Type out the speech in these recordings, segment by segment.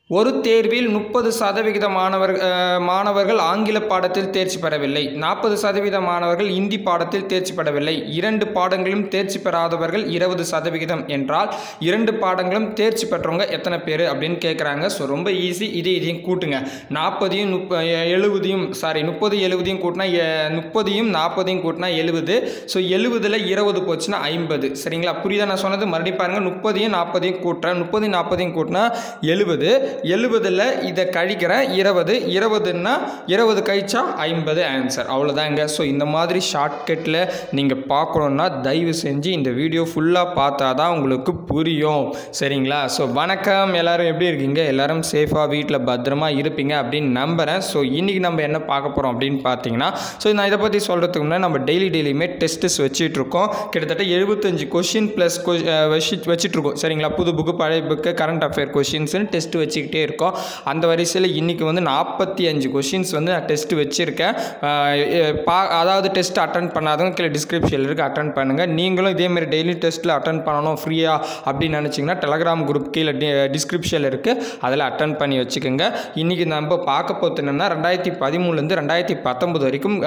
ஒரு தேர்வில் முப்பது சதவிகித மாணவர் அஹ், மாணவர்கள் ஆங்கில பாடத்தில் தேர்ச்சி பெறவில்லை நாற்பது சதவீத மாணவர்கள் இந்தி பாடத்தில் தேர்ச்சி பெறவில்லை இரண்டு பாடங்களும் தேர்ச்சி பெறாதவர்கள் இருபது சதவிகிதம் என்றால் இரண்டு பாடங்களும் தேர்ச்சி பெற்றவங்க எத்தனை பேர் அப்படின்னு கேட்குறாங்க ஸோ ரொம்ப ஈஸி இதே இதையும் கூட்டுங்க நாற்பதையும் முப்ப எழுபதையும் சாரி முப்பது எழுபதையும் கூட்டினா எ- முப்பதையும் நாற்பதையும் கூட்டினா எழுபது ஸோ எழுபதில் இருபது போச்சுன்னா ஐம்பது சரிங்களா புரியுதா நான் சொன்னது மறுபடியும் பாருங்கள் முப்பதையும் நாற்பதையும் கூட்டுறேன் முப்பதையும் நாற்பதையும் கூட்டினா எழுபது எழுபதில் இதை கழிக்கிறேன் இருபது இருபதுன்னா இருபது கழிச்சா ஐம்பது ஆன்சர் அவ்வளோதாங்க ஸோ இந்த மாதிரி ஷார்ட்கட்டில் நீங்கள் பார்க்கணுன்னா தயவு செஞ்சு இந்த வீடியோ ஃபுல்லாக பார்த்தா தான் உங்களுக்கு புரியும் சரிங்களா ஸோ வணக்கம் எல்லாரும் எப்படி இருக்கீங்க எல்லாரும் சேஃபாக வீட்டில் பத்திரமா இருப்பீங்க அப்படின்னு நம்புகிறேன் ஸோ இன்றைக்கி நம்ம என்ன பார்க்க போகிறோம் அப்படின்னு பார்த்தீங்கன்னா ஸோ நான் இதை பற்றி சொல்கிறதுக்கு முன்னாடி நம்ம டெய்லி டெய்லியுமே டெஸ்ட்ஸ் வச்சிட்ருக்கோம் கிட்டத்தட்ட எழுபத்தஞ்சு கொஷின் ப்ளஸ் வச்சு வச்சிட்ருக்கோம் சரிங்களா புது புக்கு பழைய புக்கு கரண்ட் அஃபேர் கொஷின்ஸ்னு டெஸ்ட் வச்சுக்கிட்டே இருக்கோம் அந்த வரிசையில் இன்றைக்கி வந்து நாற்பத்தி அஞ்சு கொஷின்ஸ் வந்து நான் டெஸ்ட் வச்சுருக்கேன் ஆஹ் எ- பா அதாவது டெஸ்ட் அட்டன் பண்ணாதவங்க கீழே டிஸ்கிரிப்ஷனில் இருக்குது அட்டன் பண்ணுங்கள் நீங்களும் இதேமாரி டெய்லி டெஸ்ட்டில் அட்டன் பண்ணணும் ஃப்ரீயாக அப்படின்னு நினச்சிங்கன்னா டெலகிராம் குரூப் கீழே டிஸ்கிரிப்ஷனில் இருக்குது அதில் அட்டன் பண்ணி வச்சுக்கோங்க இன்றைக்கி நம்ம பார்க்க போகிறது என்னென்னா ரெண்டாயிரத்தி பதிமூணுலேருந்து ரெண்டாயிரத்தி பத்தொம்பது வரைக்கும்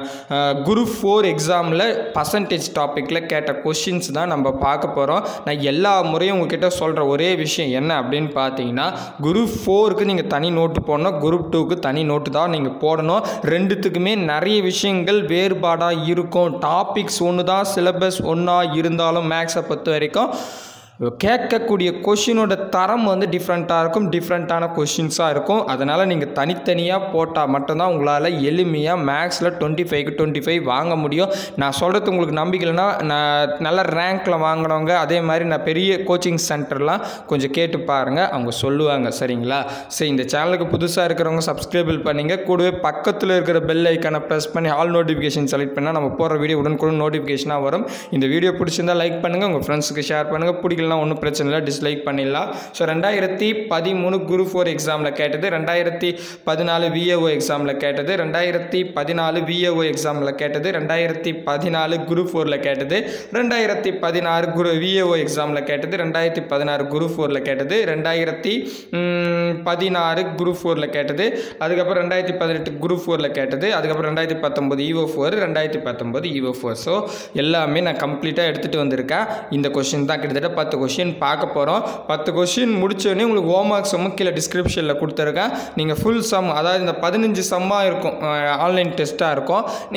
குரூப் ஃபோர் எக்ஸாமில் பர்சன்டேஜ் டாப்பிக்கில் கேட்ட கொஷின்ஸ் தான் நம்ம பார்க்க போகிறோம் நான் எல்லா முறையும் உங்ககிட்ட சொல்கிற ஒரே விஷயம் என்ன அப்படின்னு பார்த்தீங்கன்னா குரூப் ஃபோருக்கு நீங்கள் தனி நோட்டு போடணும் குரூப் டூக்கு தனி நோட்டு தான் நீங்கள் போடணும் ரெண்டுத்துக்குமே நிறைய விஷயங்கள் வேறுபாடாக இருக்கும் டாபிக்ஸ் ஒன்று தான் சிலபஸ் ஒன்றா இருந்தாலும் மேக்ஸை பொறுத்த வரைக்கும் கேட்கக்கூடிய கொஷினோட தரம் வந்து டிஃப்ரெண்ட்டாக இருக்கும் டிஃப்ரெண்ட்டான கொஷின்ஸாக இருக்கும் அதனால் நீங்கள் தனித்தனியாக போட்டால் மட்டும்தான் உங்களால் எளிமையாக மேக்ஸில் டுவெண்ட்டி ஃபைவ்க்கு டுவெண்ட்டி ஃபைவ் வாங்க முடியும் நான் சொல்கிறது உங்களுக்கு நம்பிக்கை இல்லைன்னா நான் நல்ல ரேங்க்கில் வாங்கினவங்க அதே மாதிரி நான் பெரிய கோச்சிங் சென்டர்லாம் கொஞ்சம் கேட்டு பாருங்கள் அவங்க சொல்லுவாங்க சரிங்களா சரி இந்த சேனலுக்கு புதுசாக இருக்கிறவங்க சப்ஸ்கிரைபிள் பண்ணிங்க கூடவே பக்கத்தில் இருக்கிற பெல் ஐக்கானை ப்ரெஸ் பண்ணி ஆல் நோட்டிஃபிகேஷன் செலக்ட் பண்ணால் நம்ம போகிற வீடியோ உடனுக்குடன் நோட்டிஃபிகேஷனாக வரும் இந்த வீடியோ பிடிச்சிருந்தா லைக் பண்ணுங்கள் உங்கள் ஃப்ரெண்ட்ஸுக்கு ஷேர் பண்ணுங்கள் பிடிக்கலாம் ஒன்றும் பிரச்சனை இல்லை டிஸ்லைக் பண்ணிடலாம் ஸோ ரெண்டாயிரத்தி பதிமூணு குரூப் ஃபோர் எக்ஸாமில் கேட்டது ரெண்டாயிரத்தி பதினாலு விஏஓ எக்ஸாமில் கேட்டது ரெண்டாயிரத்தி பதினாலு விஏஓ எக்ஸாமில் கேட்டது ரெண்டாயிரத்தி பதினாலு குரூப் ஃபோரில் கேட்டது ரெண்டாயிரத்தி பதினாறு குரு விஏஓ எக்ஸாமில் கேட்டது ரெண்டாயிரத்தி பதினாறு குரூப் ஃபோரில் கேட்டது ரெண்டாயிரத்தி ம், பதினாறு குரூப் ஃபோரில் கேட்டது அதுக்கப்புறம் ரெண்டாயிரத்தி பதினெட்டு குரூப் ஃபோரில் கேட்டது அதுக்கப்புறம் ரெண்டாயிரத்தி பத்தொம்பது இஓ ஃபோர் ரெண்டாயிரத்தி பத்தொம்பது இஓ ஃபோர் ஸோ எல்லாமே நான் கம்ப்ளீட்டாக எடுத்துகிட்டு வந்திருக்கேன் இந்த கொஷின் தான் கிட்டத்தட்ட பத்து கொஷின் பார்க்க போகிறோம் பத்து கொஷின் முடிச்சோடனே உங்களுக்கு ஹோம்ஒர்க் சம்மும் கீழே டிஸ்கிரிப்ஷனில் கொடுத்துருக்கேன் நீங்கள் ஃபுல் சம் அதாவது இந்த பதினஞ்சு சம்மாக இருக்கும் ஆன்லைன் டெஸ்ட்டாக இருக்கும் நீ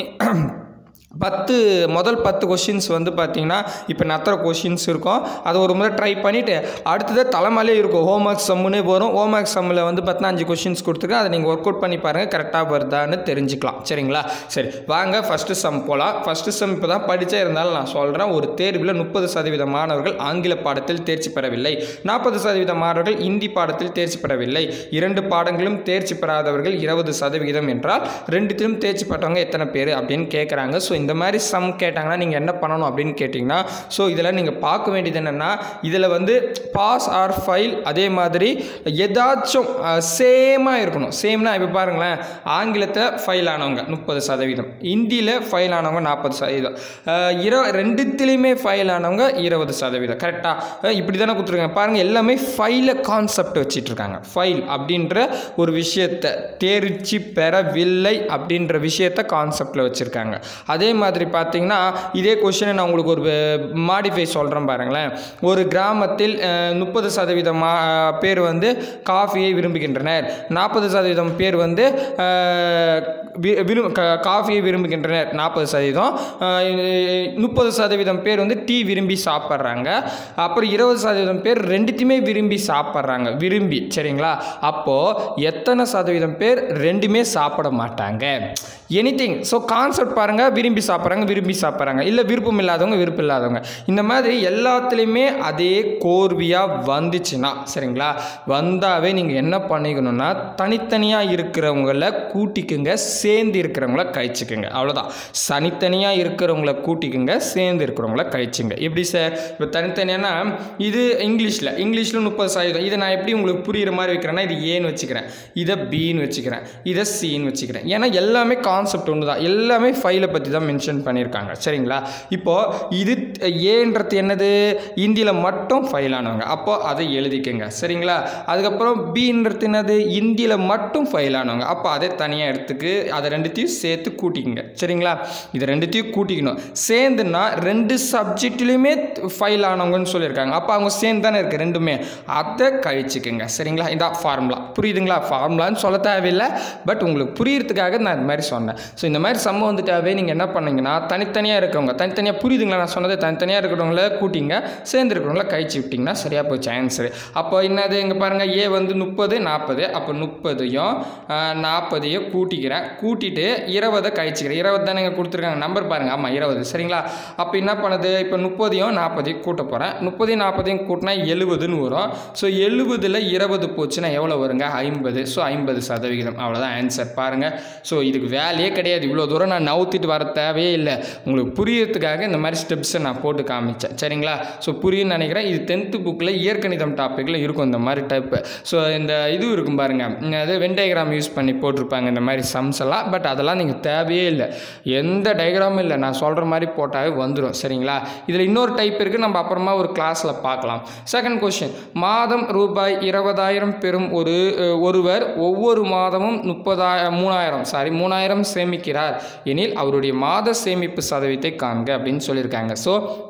பத்து முதல் பத்து கொஷின்ஸ் வந்து பார்த்தீங்கன்னா இப்போ நத்துற கொஷின்ஸ் இருக்கும் அதை ஒரு முறை ட்ரை பண்ணிவிட்டு அடுத்தது தலைமையிலே இருக்கும் ஹோம்ஒர்க் சம்முனே வரும் ஹோம்ஒர்க் சம்மில் வந்து பார்த்தீங்கன்னா அஞ்சு கொஷின்ஸ் கொடுத்துருக்கேன் அதை நீங்கள் ஒர்க் அவுட் பண்ணி பாருங்கள் கரெக்டாக வருதான்னு தெரிஞ்சுக்கலாம் சரிங்களா சரி வாங்க ஃபஸ்ட்டு சம் போகலாம் ஃபஸ்ட்டு சம் இப்போ தான் படித்தே இருந்தாலும் நான் சொல்கிறேன் ஒரு தேர்வில் முப்பது சதவீத மாணவர்கள் ஆங்கில பாடத்தில் தேர்ச்சி பெறவில்லை நாற்பது சதவீத மாணவர்கள் இந்தி பாடத்தில் தேர்ச்சி பெறவில்லை இரண்டு பாடங்களும் தேர்ச்சி பெறாதவர்கள் இருபது சதவிகிதம் என்றால் ரெண்டுத்திலும் தேர்ச்சி பெற்றவங்க எத்தனை பேர் அப்படின்னு கேட்குறாங்க ஸோ இந்த மாதிரி சம் கேட்டாங்கன்னா நீங்கள் என்ன பண்ணணும் அப்படின்னு கேட்டிங்கன்னா ஸோ இதில் நீங்கள் பார்க்க வேண்டியது என்னென்னா இதில் வந்து பாஸ் ஆர் ஃபைல் அதே மாதிரி ஏதாச்சும் சேமாக இருக்கணும் சேம்னா இப்போ பாருங்களேன் ஆங்கிலத்தில் ஃபைல் ஆனவங்க முப்பது சதவீதம் ஹிந்தியில் ஃபைல் ஆனவங்க நாற்பது சதவீதம் அஹ், இர ரெண்டுத்துலேயுமே ஃபைல் ஆனவங்க இருபது சதவீதம் கரெக்டாக இப்படி தானே கொடுத்துருக்காங்க பாருங்கள் எல்லாமே ஃபைலை கான்செப்ட் வச்சிட்டு இருக்காங்க ஃபைல் அப்படின்ற ஒரு விஷயத்தை தேர்ச்சி பெறவில்லை அப்படின்ற விஷயத்தை கான்செப்டில் வச்சுருக்காங்க அதே மாதிரி பார்த்தீங்கன்னா இதே கொஷினை நான் உங்களுக்கு ஒரு மாடிஃபை சொல்கிறேன் பாருங்களேன் ஒரு கிராமத்தில் முப்பது சதவீதம் மா பேர் வந்து காஃபியை விரும்புகின்றனர் நாற்பது சதவீதம் பேர் வந்து அஹ், வி- விரும் க- காஃபியை விரும்புகின்றனர் நாற்பது சதவீதம் முப்பது சதவீதம் பேர் வந்து டீ விரும்பி சாப்பிட்றாங்க அப்புறம் இருபது சதவீதம் பேர் ரெண்டுத்தையுமே விரும்பி சாப்பிட்றாங்க விரும்பி சரிங்களா அப்போது எத்தனை சதவீதம் பேர் ரெண்டுமே சாப்பிட மாட்டாங்க எனிதிங் ஸோ கான்செப்ட் பாருங்கள் விரும்பி சாப்பிட்றாங்க விரும்பி சாப்பிட்றாங்க இல்லை விருப்பம் இல்லாதவங்க விருப்பம் இல்லாதவங்க இந்த மாதிரி எல்லாத்துலேயுமே அதே கோர்வையாக வந்துச்சுன்னா சரிங்களா வந்தாவே நீங்கள் என்ன பண்ணிக்கணும்னா தனித்தனியாக இருக்கிறவங்கள கூட்டிக்குங்க சேர்ந்து இருக்கிறவங்கள கழிச்சுக்குங்க அவ்வளோதான் தனித்தனியாக இருக்கிறவங்கள கூட்டிக்குங்க சேர்ந்து இருக்கிறவங்கள கழிச்சுங்க எப்படி சார் இப்போ தனித்தனியானா இது இங்கிலீஷில் இங்கிலீஷில் முப்பது சதவீதம் இதை நான் எப்படி உங்களுக்கு புரியுற மாதிரி வைக்கிறேன்னா இது ஏன்னு வச்சுக்கிறேன் இதை பின்னு வச்சுக்கிறேன் இதை சின்னு வச்சுக்கிறேன் ஏன்னா எல்லாமே கான்செப்ட் ஒன்று தான் எல்லாமே ஃபைலை பற்றி தான் தான் மென்ஷன் பண்ணியிருக்காங்க சரிங்களா இப்போது இது ஏன்றது என்னது இந்தியில் மட்டும் ஃபைல் ஆனவங்க அப்போ அதை எழுதிக்கங்க சரிங்களா அதுக்கப்புறம் பின்றது என்னது இந்தியில் மட்டும் ஃபைல் ஆனவங்க அப்போ அதை தனியாக எடுத்துக்கு அதை ரெண்டுத்தையும் சேர்த்து கூட்டிக்கங்க சரிங்களா இது ரெண்டுத்தையும் கூட்டிக்கணும் சேர்ந்துன்னா ரெண்டு சப்ஜெக்ட்லேயுமே ஃபைல் ஆனவங்கன்னு சொல்லியிருக்காங்க அப்போ அவங்க சேர்ந்து தானே இருக்குது ரெண்டுமே அதை கழிச்சுக்குங்க சரிங்களா இதான் ஃபார்முலா புரியுதுங்களா ஃபார்முலான்னு சொல்ல தேவையில்லை பட் உங்களுக்கு புரியறதுக்காக நான் இந்த மாதிரி சொன்னேன் ஸோ இந்த மாதிரி சம்ம வந்துட்டாவே நீங்கள் என்ன பண்ணீங்கன்னா தனித்தனியாக இருக்கவங்க தனித்தனியாக புரியுதுங்களா நான் சொன்னது தனித்தனியாக இருக்கிறவங்கள கூட்டிங்க சேர்ந்து இருக்கிறவங்கள கழிச்சு விட்டிங்கன்னா சரியாக போச்சு ஆன்சரு அப்போ என்னது இங்கே பாருங்கள் ஏ வந்து முப்பது நாற்பது அப்போ முப்பதையும் நாற்பதையும் கூட்டிக்கிறேன் கூட்டிட்டு இருபதை கழிச்சிக்கிறேன் இருபது தானே இங்கே கொடுத்துருக்காங்க நம்பர் பாருங்கள் ஆமாம் இருபது சரிங்களா அப்போ என்ன பண்ணுது இப்போ முப்பதையும் நாற்பதையும் கூட்ட போகிறேன் முப்பதையும் நாற்பதையும் கூட்டினா எழுபதுன்னு வரும் ஸோ எழுபதில் இருபது போச்சுன்னா எவ்வளோ வருங்க ஐம்பது ஸோ ஐம்பது சதவிகிதம் அவ்வளோதான் ஆன்சர் பாருங்கள் ஸோ இதுக்கு வேலையே கிடையாது இவ்வளோ தூரம் நான் நவுத்திட்டு வர தேவையே இல்லை உங்களுக்கு புரியறதுக்காக இந்த மாதிரி ஸ்டெப்ஸை நான் போட்டு காமிச்சேன் சரிங்களா ஸோ புரியும்னு நினைக்கிறேன் இது டென்த்து புக்கில் இயற்கணிதம் டாப்பிக்கில் இருக்கும் இந்த மாதிரி டைப்பு ஸோ இந்த இது இருக்கும் பாருங்கள் அது வென் டயக்ராம் யூஸ் பண்ணி போட்டிருப்பாங்க இந்த மாதிரி சம்ஸ் எல்லாம் பட் அதெல்லாம் நீங்கள் தேவையே இல்லை எந்த டயக்ராமும் இல்லை நான் சொல்கிற மாதிரி போட்டாவே வந்துடும் சரிங்களா இதில் இன்னொரு டைப் இருக்குது நம்ம அப்புறமா ஒரு கிளாஸில் பார்க்கலாம் செகண்ட் கொஷின் மாதம் ரூபாய் இருபதாயிரம் பெறும் ஒரு அஹ், ஒருவர் ஒவ்வொரு மாதமும் முப்பதாயிரம் மூணாயிரம் சாரி மூணாயிரம் சேமிக்கிறார் எனில் அவருடைய மாத சேமிப்பு சதவீதத்தை காண்க அப்படின்னு சொல்லியிருக்காங்க ஸோ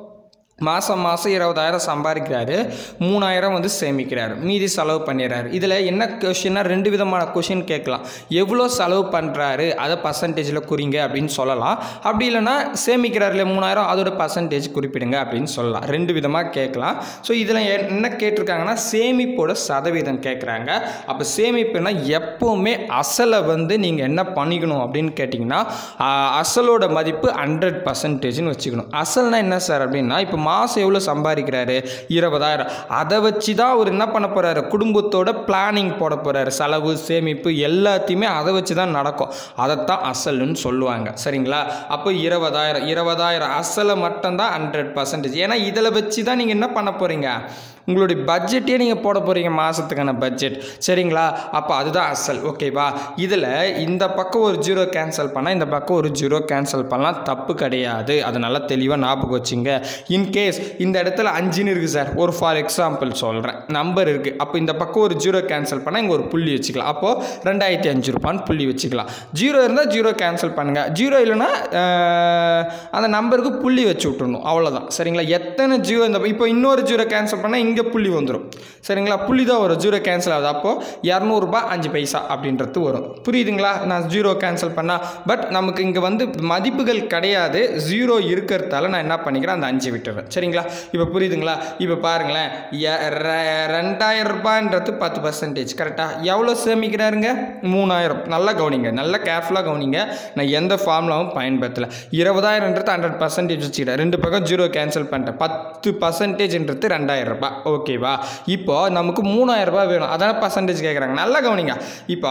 மாதம் மாதம் இருபதாயிரம் சம்பாதிக்கிறாரு மூணாயிரம் வந்து சேமிக்கிறாரு மீதி செலவு பண்ணிடுறாரு இதில் என்ன கொஷின்னா ரெண்டு விதமான கொஷின் கேட்கலாம் எவ்வளோ செலவு பண்ணுறாரு அதை பர்சன்டேஜில் குறிங்க அப்படின்னு சொல்லலாம் அப்படி இல்லைன்னா சேமிக்கிறாரு இல்லையா மூணாயிரம் அதோட பர்சன்டேஜ் குறிப்பிடுங்க அப்படின்னு சொல்லலாம் ரெண்டு விதமாக கேட்கலாம் ஸோ இதில் என்ன கேட்டிருக்காங்கன்னா சேமிப்போட சதவீதம் கேட்குறாங்க அப்போ சேமிப்புனா எப்போவுமே அசலை வந்து நீங்கள் என்ன பண்ணிக்கணும் அப்படின்னு கேட்டிங்கன்னா ஆ, அசலோட மதிப்பு ஹண்ட்ரட் பர்சன்டேஜ்னு வச்சுக்கணும் அசல்னா என்ன சார் அப்படின்னா இப்போ மாதம் எவ்வளோ சம்பாதிக்கிறாரு இருபதாயிரம் அதை வச்சு தான் அவர் என்ன பண்ண போகிறாரு குடும்பத்தோட பிளானிங் போட போகிறாரு செலவு சேமிப்பு எல்லாத்தையுமே அதை வச்சு தான் நடக்கும் அதைத்தான் அசல்னு சொல்லுவாங்க சரிங்களா அப்போ இருபதாயிரம் இருபதாயிரம் அசலை மட்டும்தான் ஹண்ட்ரட் பர்சன்டேஜ் ஏன்னா இதில் வச்சு தான் நீங்கள் என்ன பண்ண போகிறீங்க உங்களுடைய பட்ஜெட்டே நீங்கள் போட போகிறீங்க மாதத்துக்கான பட்ஜெட் சரிங்களா அப்போ அதுதான் அசல் ஓகேவா இதில் இந்த பக்கம் ஒரு ஜீரோ கேன்சல் பண்ணால் இந்த பக்கம் ஒரு ஜீரோ கேன்சல் பண்ணலாம் தப்பு கிடையாது அது நல்லா தெளிவாக ஞாபகம் வச்சுங்க இன்கேஸ் இந்த இடத்துல அஞ்சுன்னு இருக்குது சார் ஒரு ஃபார் எக்ஸாம்பிள் சொல்கிறேன் நம்பர் இருக்குது அப்போ இந்த பக்கம் ஒரு ஜீரோ கேன்சல் பண்ணால் இங்கே ஒரு புள்ளி வச்சுக்கலாம் அப்போது ரெண்டாயிரத்தி அஞ்சு ரூபான்னு புள்ளி வச்சுக்கலாம் ஜீரோ இருந்தால் ஜீரோ கேன்சல் பண்ணுங்கள் ஜீரோ இல்லைன்னா அஹ், அந்த நம்பருக்கு புள்ளி வச்சு விட்டுறணும் அவ்வளோதான் சரிங்களா எத்தனை ஜீரோ இந்த இப்போ இன்னொரு ஜீரோ கேன்சல் பண்ணால் இங்கே புள்ளி வந்துடும் சரிங்களா புள்ளி தான் வரும் ஜீரோ கேன்சல் ஆகுது அப்போது இரநூறுபா அஞ்சு பைசா அப்படின்றது வரும் புரியுதுங்களா நான் ஜீரோ கேன்சல் பண்ணால் பட் நமக்கு இங்கே வந்து மதிப்புகள் கிடையாது ஜீரோ இருக்கிறதால நான் என்ன பண்ணிக்கிறேன் அந்த அஞ்சு விட்டுறேன் சரிங்களா இப்போ புரியுதுங்களா இப்போ பாருங்களேன் எ- ரெ- ரெண்டாயிரம் ரூபான்றது பத்து பர்சன்டேஜ் கரெக்டாக எவ்வளோ சேமிக்கிறாருங்க மூணாயிரம் நல்லா கவனிங்க நல்லா கேர்ஃபுல்லாக கவனிங்க நான் எந்த ஃபார்முலாவும் பயன்படுத்தலை இருபதாயிரன்றது ஹண்ட்ரட் பர்சன்டேஜ் வச்சுக்கிறேன் ரெண்டு பக்கம் ஜீரோ கேன்சல் பண்ணிட்டேன் பத்து பர்சன்டேஜ்ன்றது ரெண்டாயிரம் ரூபாய் ஓகேவா இப்போ நமக்கு மூணாயிரம் ரூபாய் வேணும் அதான பர்சன்டேஜ் கேட்குறாங்க நல்லா கவனிங்க இப்போ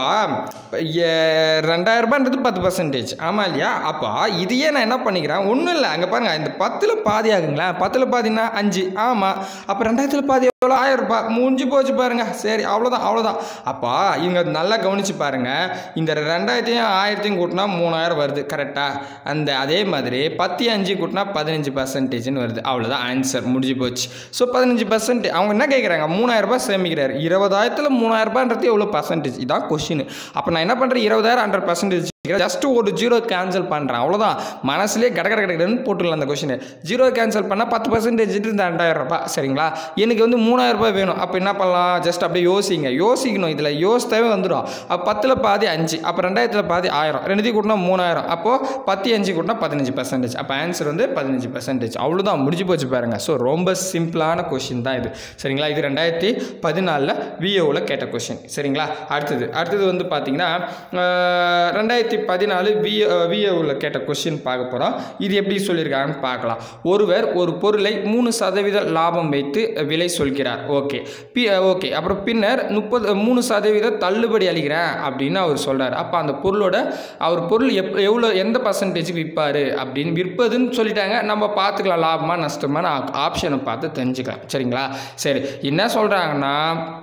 எ- ரெண்டாயிரம் ரூபான்றது பத்து பர்சன்டேஜ் ஆமாம் இல்லையா அப்போ இதையே நான் என்ன பண்ணிக்கிறேன் ஒன்றும் இல்லை அங்கே பாருங்கள் இந்த பத்தில் பாதி ஆகுங்களா பத்தில் பாதினா அஞ்சு ஆமாம் அப்போ ரெண்டாயிரத்தில் பாதி எவ்வளோ ஆயிரம் ரூபாய் முடிஞ்சு போச்சு பாருங்க சரி அவ்வளோதான் அவ்வளோதான் அப்போ இவங்க நல்லா கவனிச்சு பாருங்க இந்த ரெண்டாயிரத்தையும் ஆயிரத்தையும் கூட்டினா மூணாயிரம் வருது கரெக்டாக அந்த அதே மாதிரி பத்து அஞ்சு கூட்டினா பதினஞ்சு பர்சன்டேஜ்னு வருது அவ்வளோதான் ஆன்சர் முடிஞ்சு போச்சு ஸோ பதினஞ்சு பர்சன்ட் அவங்க என்ன கேட்குறாங்க மூணாயிரம் ரூபாய் சேமிக்கிறாரு இருபதாயிரத்தில் மூணாயிரம் ரூபான்றது எவ்வளோ பர்சன்டேஜ் இதான் கொஷின் அப்போ நான் என்ன பண்ணுறேன் இருபதாயிரம் ஹண்ட்ரட் பர்சன்டேஜ் ஜஸ்ட் ஒரு ஜீரோ கேன்சல் பண்ணுறேன் அவ்வளோதான் மனசுலேயே கட கட கடன்னு போட்டுடலாம் அந்த கொஷின் ஜீரோ கேன்சல் பண்ணால் பத்து பர்சன்டேஜ் இந்த ரெண்டாயிரம் ரூபாய் சரிங்களா எனக்கு வந்து மூணாயிரம் ரூபாய் வேணும் அப்போ என்ன பண்ணலாம் ஜஸ்ட் அப்படியே யோசிங்க யோசிக்கணும் இதில் யோசித்தாவே வந்துடும் அப்போ பத்தில் பாதி அஞ்சு அப்போ ரெண்டாயிரத்தில் பாதி ஆயிரம் ரெண்டுத்தையும் கூட்டினா மூணாயிரம் அப்போது பத்து அஞ்சு கூட்டினா பதினஞ்சு பர்சன்டேஜ் அப்போ ஆன்சர் வந்து பதினஞ்சு பர்சன்டேஜ் அவ்வளோதான் முடிஞ்சு போச்சு பாருங்கள் ஸோ ரொம்ப சிம்பிளான கொஷின் தான் இது சரிங்களா இது ரெண்டாயிரத்தி பதினாலில் விஏவில் கேட்ட கொஷின் சரிங்களா அடுத்தது அடுத்தது வந்து பார்த்தீங்கன்னா அஹ், ரெண்டாயிரத்தி பதினாலு விஏ விஏவில் கேட்ட கொஷின் பார்க்க போகிறோம் இது எப்படி சொல்லியிருக்காங்கன்னு பார்க்கலாம் ஒருவர் ஒரு பொருளை மூணு சதவீத லாபம் வைத்து விலை சொல்கிறார் ஓகே பி ஓகே அப்புறம் பின்னர் முப்பது மூணு சதவீத தள்ளுபடி அளிக்கிறேன் அப்படின்னு அவர் சொல்கிறார் அப்போ அந்த பொருளோட அவர் பொருள் எப் எவ்வளோ எந்த பர்சன்டேஜுக்கு விற்பார் அப்படின்னு விற்பதுன்னு சொல்லிட்டாங்க நம்ம பார்த்துக்கலாம் லாபமாக நஷ்டமான ஆப்ஷனை பார்த்து தெரிஞ்சுக்கலாம் சரிங்களா சரி என்ன சொல்கிறாங்கன்னா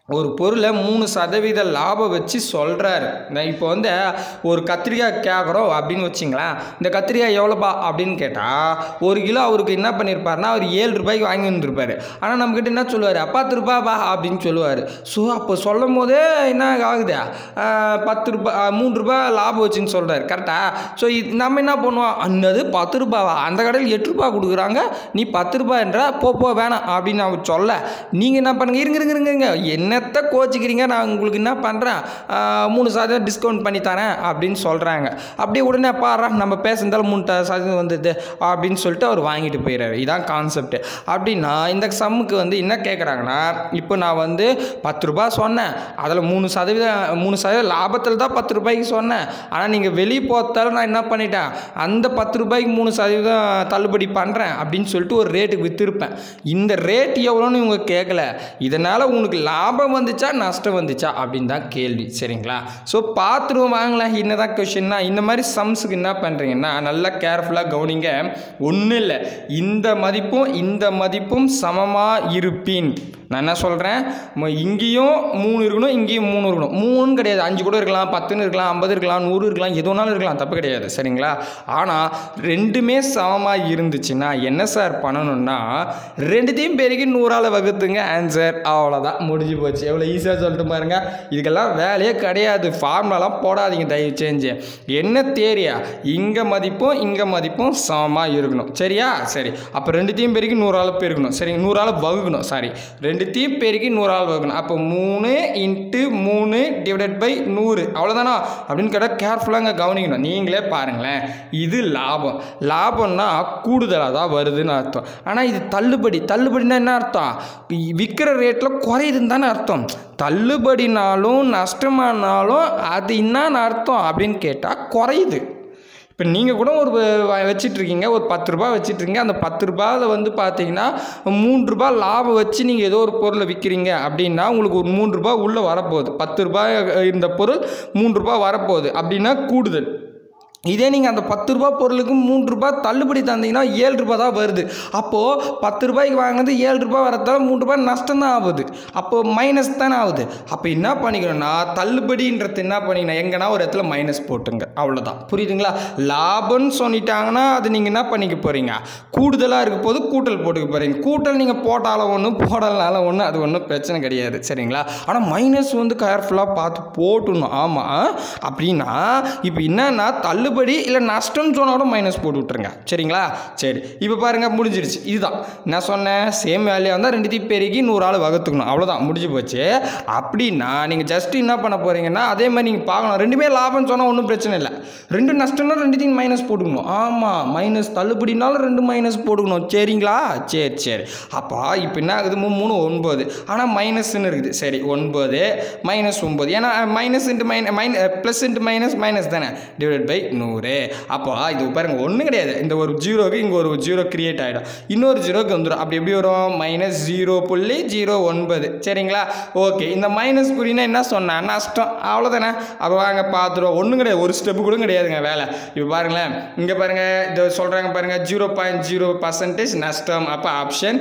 ஒரு பொருளை மூணு சதவீத லாபம் வச்சு சொல்கிறாரு நான் இப்போ வந்து ஒரு கத்திரிக்காய் கேட்குறோம் அப்படின்னு வச்சிங்களேன் இந்த கத்திரிக்காய் எவ்வளோப்பா அப்படின்னு கேட்டால் ஒரு கிலோ அவருக்கு என்ன பண்ணியிருப்பாருன்னா அவர் ஏழு ரூபாய்க்கு வாங்கி வந்திருப்பாரு ஆனால் நம்மக்கிட்ட என்ன சொல்லுவார் பத்து ரூபாப்பா அப்படின்னு சொல்லுவார் ஸோ அப்போ சொல்லும் போதே என்ன ஆகுது ஆஹ் பத்து ரூபாய் ஆஹ் மூணு ரூபாய் லாபம் வச்சுன்னு சொல்கிறாரு கரெக்டாக ஸோ இது நம்ம என்ன பண்ணுவோம் அன்னது பத்து ரூபாவா அந்த கடையில் எட்டு ரூபாய் கொடுக்குறாங்க நீ பத்து ரூபாய்ன்றா போ போ வேணாம் அப்படின்னு அவர் சொல்ல நீங்கள் என்ன பண்ணுங்க இருங்க இருங்க இருங்க, இருங்க என்னத்தை கோச்சிக்கிறீங்க நான் உங்களுக்கு என்ன பண்ணுறேன் மூணு சதவீதம் டிஸ்கவுண்ட் பண்ணி தரேன் அப்படின்னு சொல்கிறாங்க அப்படியே உடனே பாடுறா நம்ம பேசுனதால மூணு த- சதவீதம் வந்தது அப்படின்னு சொல்லிட்டு அவர் வாங்கிட்டு போயிடுறாரு இதான் கான்செப்ட் அப்படின்னா இந்த சம்முக்கு வந்து என்ன கேட்குறாங்கன்னா இப்போ நான் வந்து பத்து ரூபாய் சொன்னேன் அதில் மூணு சதவீதம் மூணு சதவீதம் லாபத்தில் தான் பத்து ரூபாய்க்கு சொன்னேன் ஆனால் நீங்கள் வெளியே போத்தாலும் நான் என்ன பண்ணிட்டேன் அந்த பத்து ரூபாய்க்கு மூணு சதவீதம் தள்ளுபடி பண்ணுறேன் அப்படின்னு சொல்லிட்டு ஒரு ரேட்டுக்கு விற்றுருப்பேன் இந்த ரேட் எவ்வளோன்னு இவங்க கேட்கல இதனால் உங்களுக்கு லாபம் வந்துச்சா நஷ்டம் வந்துச்சா அப்படின்னு தான் கேள்வி சரிங்களா ஸோ பார்த்துருவோம் வாங்கலாம் என்னதான் கொஷின்னா இந்த மாதிரி சம்ஸுக்கு என்ன பண்ணுறீங்கன்னா நல்லா கேர்ஃபுல்லாக கவனிங்க ஒன்றும் இல்லை இந்த மதிப்பும் இந்த மதிப்பும் சமமாக இருப்பின் நான் என்ன சொல்கிறேன் இங்கேயும் மூணு இருக்கணும் இங்கேயும் மூணு இருக்கணும் மூணுன்னு கிடையாது அஞ்சு கூட இருக்கலாம் பத்துன்னு இருக்கலாம் ஐம்பது இருக்கலாம் நூறு இருக்கலாம் எது வேணாலும் இருக்கலாம் தப்பு கிடையாது சரிங்களா ஆனால் ரெண்டுமே சமமாக இருந்துச்சுன்னா என்ன சார் பண்ணணும்னா ரெண்டுத்தையும் பெருக்கி நூறால் வகுத்துங்க ஆன்சர் அவ்வளோதான் முடிஞ்சு போச்சு எவ்வளோ ஈஸியாக சொல்லிட்டு பாருங்க இதுக்கெல்லாம் வேலையே கிடையாது ஃபார்முலாலாம் போடாதீங்க தயவு செஞ்சு என்ன தேரியா இங்கே மதிப்பும் இங்கே மதிப்பும் சமமாக இருக்கணும் சரியா சரி அப்போ ரெண்டுத்தையும் பெருக்கி நூறால் பெருக்கணும் சரி நூறால் வகுக்கணும் சாரி ரெண்டுத்தையும் பெருக்கி நூறால் வகுக்கணும் அப்போ மூணு இன்ட்டு மூணு டிவைடட் பை நூறு அவ்வளோதானா அப்படின்னு கேட்டால் கேர்ஃபுல்லாக கவனிக்கணும் நீங்களே பாருங்களேன் இது லாபம் லாபம்னா கூடுதலாக தான் வருதுன்னு அர்த்தம் ஆனால் இது தள்ளுபடி தள்ளுபடினா என்ன அர்த்தம் விற்கிற ரேட்டில் குறையுதுன்னு தானே அர்த்தம் தள்ளுபடினாலும் நஷ்டமானாலும் அது என்னன்னு அர்த்தம் அப்படின்னு கேட்டால் குறையுது இப்போ நீங்கள் கூட ஒரு வ- வச்சிட்ருக்கீங்க ஒரு பத்து ரூபா வச்சிட்ருக்கீங்க அந்த பத்து ரூபாயில் வந்து பார்த்தீங்கன்னா மூணு ரூபாய் லாபம் வச்சு நீங்கள் ஏதோ ஒரு பொருளை விற்கிறீங்க அப்படின்னா உங்களுக்கு ஒரு மூணு ரூபாய் உள்ளே வரப்போகுது பத்து ரூபாய் இருந்த பொருள் மூணு ரூபாய் வரப்போகுது அப்படின்னா கூடுதல் இதே நீங்கள் அந்த பத்து ரூபா பொருளுக்கு மூணு ரூபாய் தள்ளுபடி தந்தீங்கன்னா ஏழு ரூபாய் தான் வருது அப்போது பத்து ரூபாய்க்கு வாங்கினது ஏழு ரூபாய் வரதால மூணு ரூபாய் நஷ்டம் தான் ஆகுது அப்போது மைனஸ் தானே ஆகுது அப்போ என்ன பண்ணிக்கணும்னா தள்ளுபடின்றது என்ன பண்ணிக்கணும் எங்கன்னா ஒரு இடத்துல மைனஸ் போட்டுங்க அவ்வளோதான் புரியுதுங்களா லாபம்னு சொல்லிட்டாங்கன்னா அது நீங்கள் என்ன பண்ணிக்க போகிறீங்க கூடுதலாக இருக்க போது கூட்டல் போட்டுக்க போகிறீங்க கூட்டல் நீங்கள் போட்டாலும் ஒன்று போடலனாலும் ஒன்று அது ஒன்றும் பிரச்சனை கிடையாது சரிங்களா ஆனால் மைனஸ் வந்து கேர்ஃபுல்லாக பார்த்து போட்டுணும் ஆமாம் அப்படின்னா இப்போ என்னன்னா தள்ளுபடி இல்லை நஷ்டம்னு சொன்னா கூட மைனஸ் போட்டு விட்ருங்க சரிங்களா சரி இப்போ பாருங்க முடிஞ்சிருச்சு இதுதான் நான் சொன்னேன் சேம் வேலையாக வந்தால் ரெண்டுத்தையும் பெருகி நூறு ஆள் வகுத்துக்கணும் அவ்வளோதான் முடிஞ்சு போச்சு அப்படின்னா நீங்கள் ஜஸ்ட் என்ன பண்ண போகிறீங்கன்னா அதே மாதிரி நீங்கள் பார்க்கணும் ரெண்டுமே லாபம்னு சொன்னால் ஒன்றும் பிரச்சனை இல்லை ரெண்டு நஷ்டம்னா ரெண்டுத்தையும் மைனஸ் போட்டுக்கணும் ஆமாம் மைனஸ் தள்ளுபடினாலும் ரெண்டு மைனஸ் போட்டுக்கணும் சரிங்களா சரி சரி அப்போ இப்போ என்ன ஆகுது மூணு மூணு ஒன்பது ஆனால் மைனஸ்ன்னு இருக்குது சரி ஒன்பது மைனஸ் ஒன்பது ஏன்னா மைனஸ் இன்ட்டு மைன் மைன் ப்ளஸ் இன்ட்டு மைனஸ் மைனஸ் தானே டிவைட் பை நூறு அப்போ இது பாருங்க ஒன்றும் கிடையாது இந்த ஒரு ஜீரோக்கு இங்கே ஒரு ஜீரோ கிரியேட் ஆகிடும் இன்னொரு ஜீரோக்கு வந்துடும் அப்படி எப்படி வரும் மைனஸ் ஜீரோ புள்ளி ஜீரோ ஒன்பது சரிங்களா ஓகே இந்த மைனஸ் குறினா என்ன சொன்னேன் நஷ்டம் அவ்வளோதானே அப்போ வாங்க பார்த்துருவோம் ஒன்றும் கிடையாது ஒரு ஸ்டெப்பு கூட கிடையாதுங்க வேலை இப்போ பாருங்களேன் இங்கே பாருங்கள் இதை சொல்கிறாங்க பாருங்கள் ஜீரோ பாயிண்ட் ஜீரோ பர்சன்டேஜ் நஷ்டம் அப்போ ஆப்ஷன்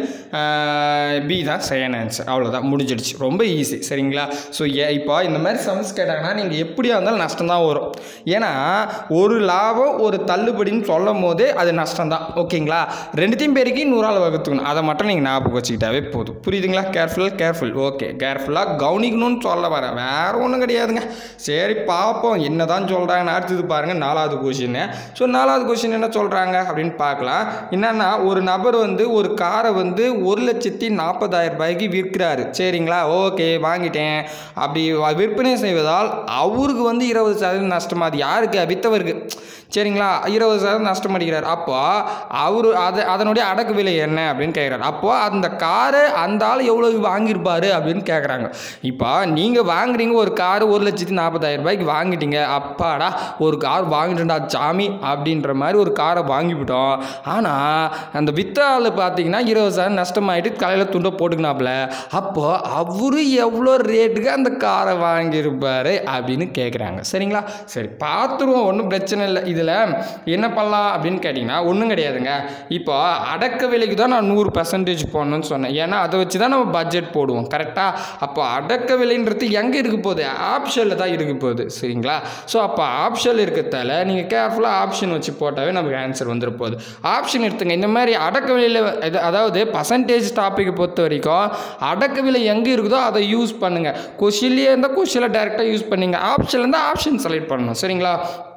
பி தான் சரியான ஆன்சர் அவ்வளோதான் முடிஞ்சிடுச்சு ரொம்ப ஈஸி சரிங்களா ஸோ இப்போ இந்த மாதிரி சம்ஸ் கேட்டாங்கன்னா நீங்கள் எப்படியா இருந்தாலும் நஷ்டம் தான் வரும் ஏன்னா ஒரு லாபம் ஒரு தள்ளுபடின்னு சொல்லும் போதே அது நஷ்டம் தான் ஓகேங்களா ரெண்டுத்தையும் பெருக்கி நூறால் வகுத்துக்கணும் அதை மட்டும் நீங்கள் ஞாபகம் வச்சுக்கிட்டாவே போதும் புரியுதுங்களா கேர்ஃபுல் கேர்ஃபுல் ஓகே கேர்ஃபுல்லாக கவனிக்கணும்னு சொல்ல வரேன் வேற ஒன்றும் கிடையாதுங்க சரி பார்ப்போம் என்ன தான் சொல்கிறாங்கன்னு அடுத்தது பாருங்கள் நாலாவது கொஷின் ஸோ நாலாவது கொஷின் என்ன சொல்கிறாங்க அப்படின்னு பார்க்கலாம் என்னன்னா ஒரு நபர் வந்து ஒரு காரை வந்து ஒரு லட்சத்தி நாற்பதாயிரம் ரூபாய்க்கு விற்கிறாரு சரிங்களா ஓகே வாங்கிட்டேன் அப்படி வ- விற்பனை செய்வதால் அவருக்கு வந்து இருபது சதவீதம் நஷ்டமாது யாருக்கு வித்தவருக்கு சரிங்களா இருபது சதவீதம் நஷ்டம் அடிக்கிறார் அப்போ அவர் அதை அதனுடைய அடக்கு விலை என்ன அப்படின்னு கேட்குறாரு அப்போ அந்த காரை அந்த ஆள் எவ்வளோ வாங்கியிருப்பாரு அப்படின்னு கேட்குறாங்க இப்போ நீங்கள் வாங்குறீங்க ஒரு கார் ஒரு லட்சத்தி நாற்பதாயிரம் ரூபாய்க்கு வாங்கிட்டீங்க அப்பாடா ஒரு கார் வாங்கிட்டேன்டா சாமி அப்படின்ற மாதிரி ஒரு காரை வாங்கிவிட்டோம் ஆனால் அந்த வித்த ஆள் பார்த்தீங்கன்னா இருபது சதவீதம் நஷ்டமாயிட்டு கலையில் துண்டை போட்டுக்கினாப்புல அப்போ அவரு எவ்வளோ ரேட்டுக்கு அந்த காரை வாங்கியிருப்பாரு அப்படின்னு கேட்குறாங்க சரிங்களா சரி பார்த்துருவோம் ஒன்றும் பிரச்சனை பிரச்சனை இல்லை இதில் என்ன பண்ணலாம் அப்படின்னு கேட்டிங்கன்னா ஒன்றும் கிடையாதுங்க இப்போ அடக்க விலைக்கு தான் நான் நூறு பர்சன்டேஜ் போடணும்னு சொன்னேன் ஏன்னா அதை வச்சு தான் நம்ம பட்ஜெட் போடுவோம் கரெக்டாக அப்போ அடக்க விலைன்றது எங்கே இருக்க போகுது ஆப்ஷனில் தான் இருக்க போகுது சரிங்களா ஸோ அப்போ ஆப்ஷன் இருக்கிறதால நீங்கள் கேர்ஃபுல்லாக ஆப்ஷன் வச்சு போட்டாவே நமக்கு ஆன்சர் வந்துட போகுது ஆப்ஷன் எடுத்துங்க இந்த மாதிரி அடக்க விலையில் இது அதாவது பர்சன்டேஜ் டாப்பிக்கை பொறுத்த வரைக்கும் அடக்க விலை எங்கே இருக்குதோ அதை யூஸ் பண்ணுங்கள் கொஷின்லேயே இருந்தால் கொஷினில் டேரெக்டாக யூஸ் பண்ணிங்க ஆப்ஷனில் இருந்தால் ஆப்ஷன் செலக்ட் பண்ணணும் சரிங்களா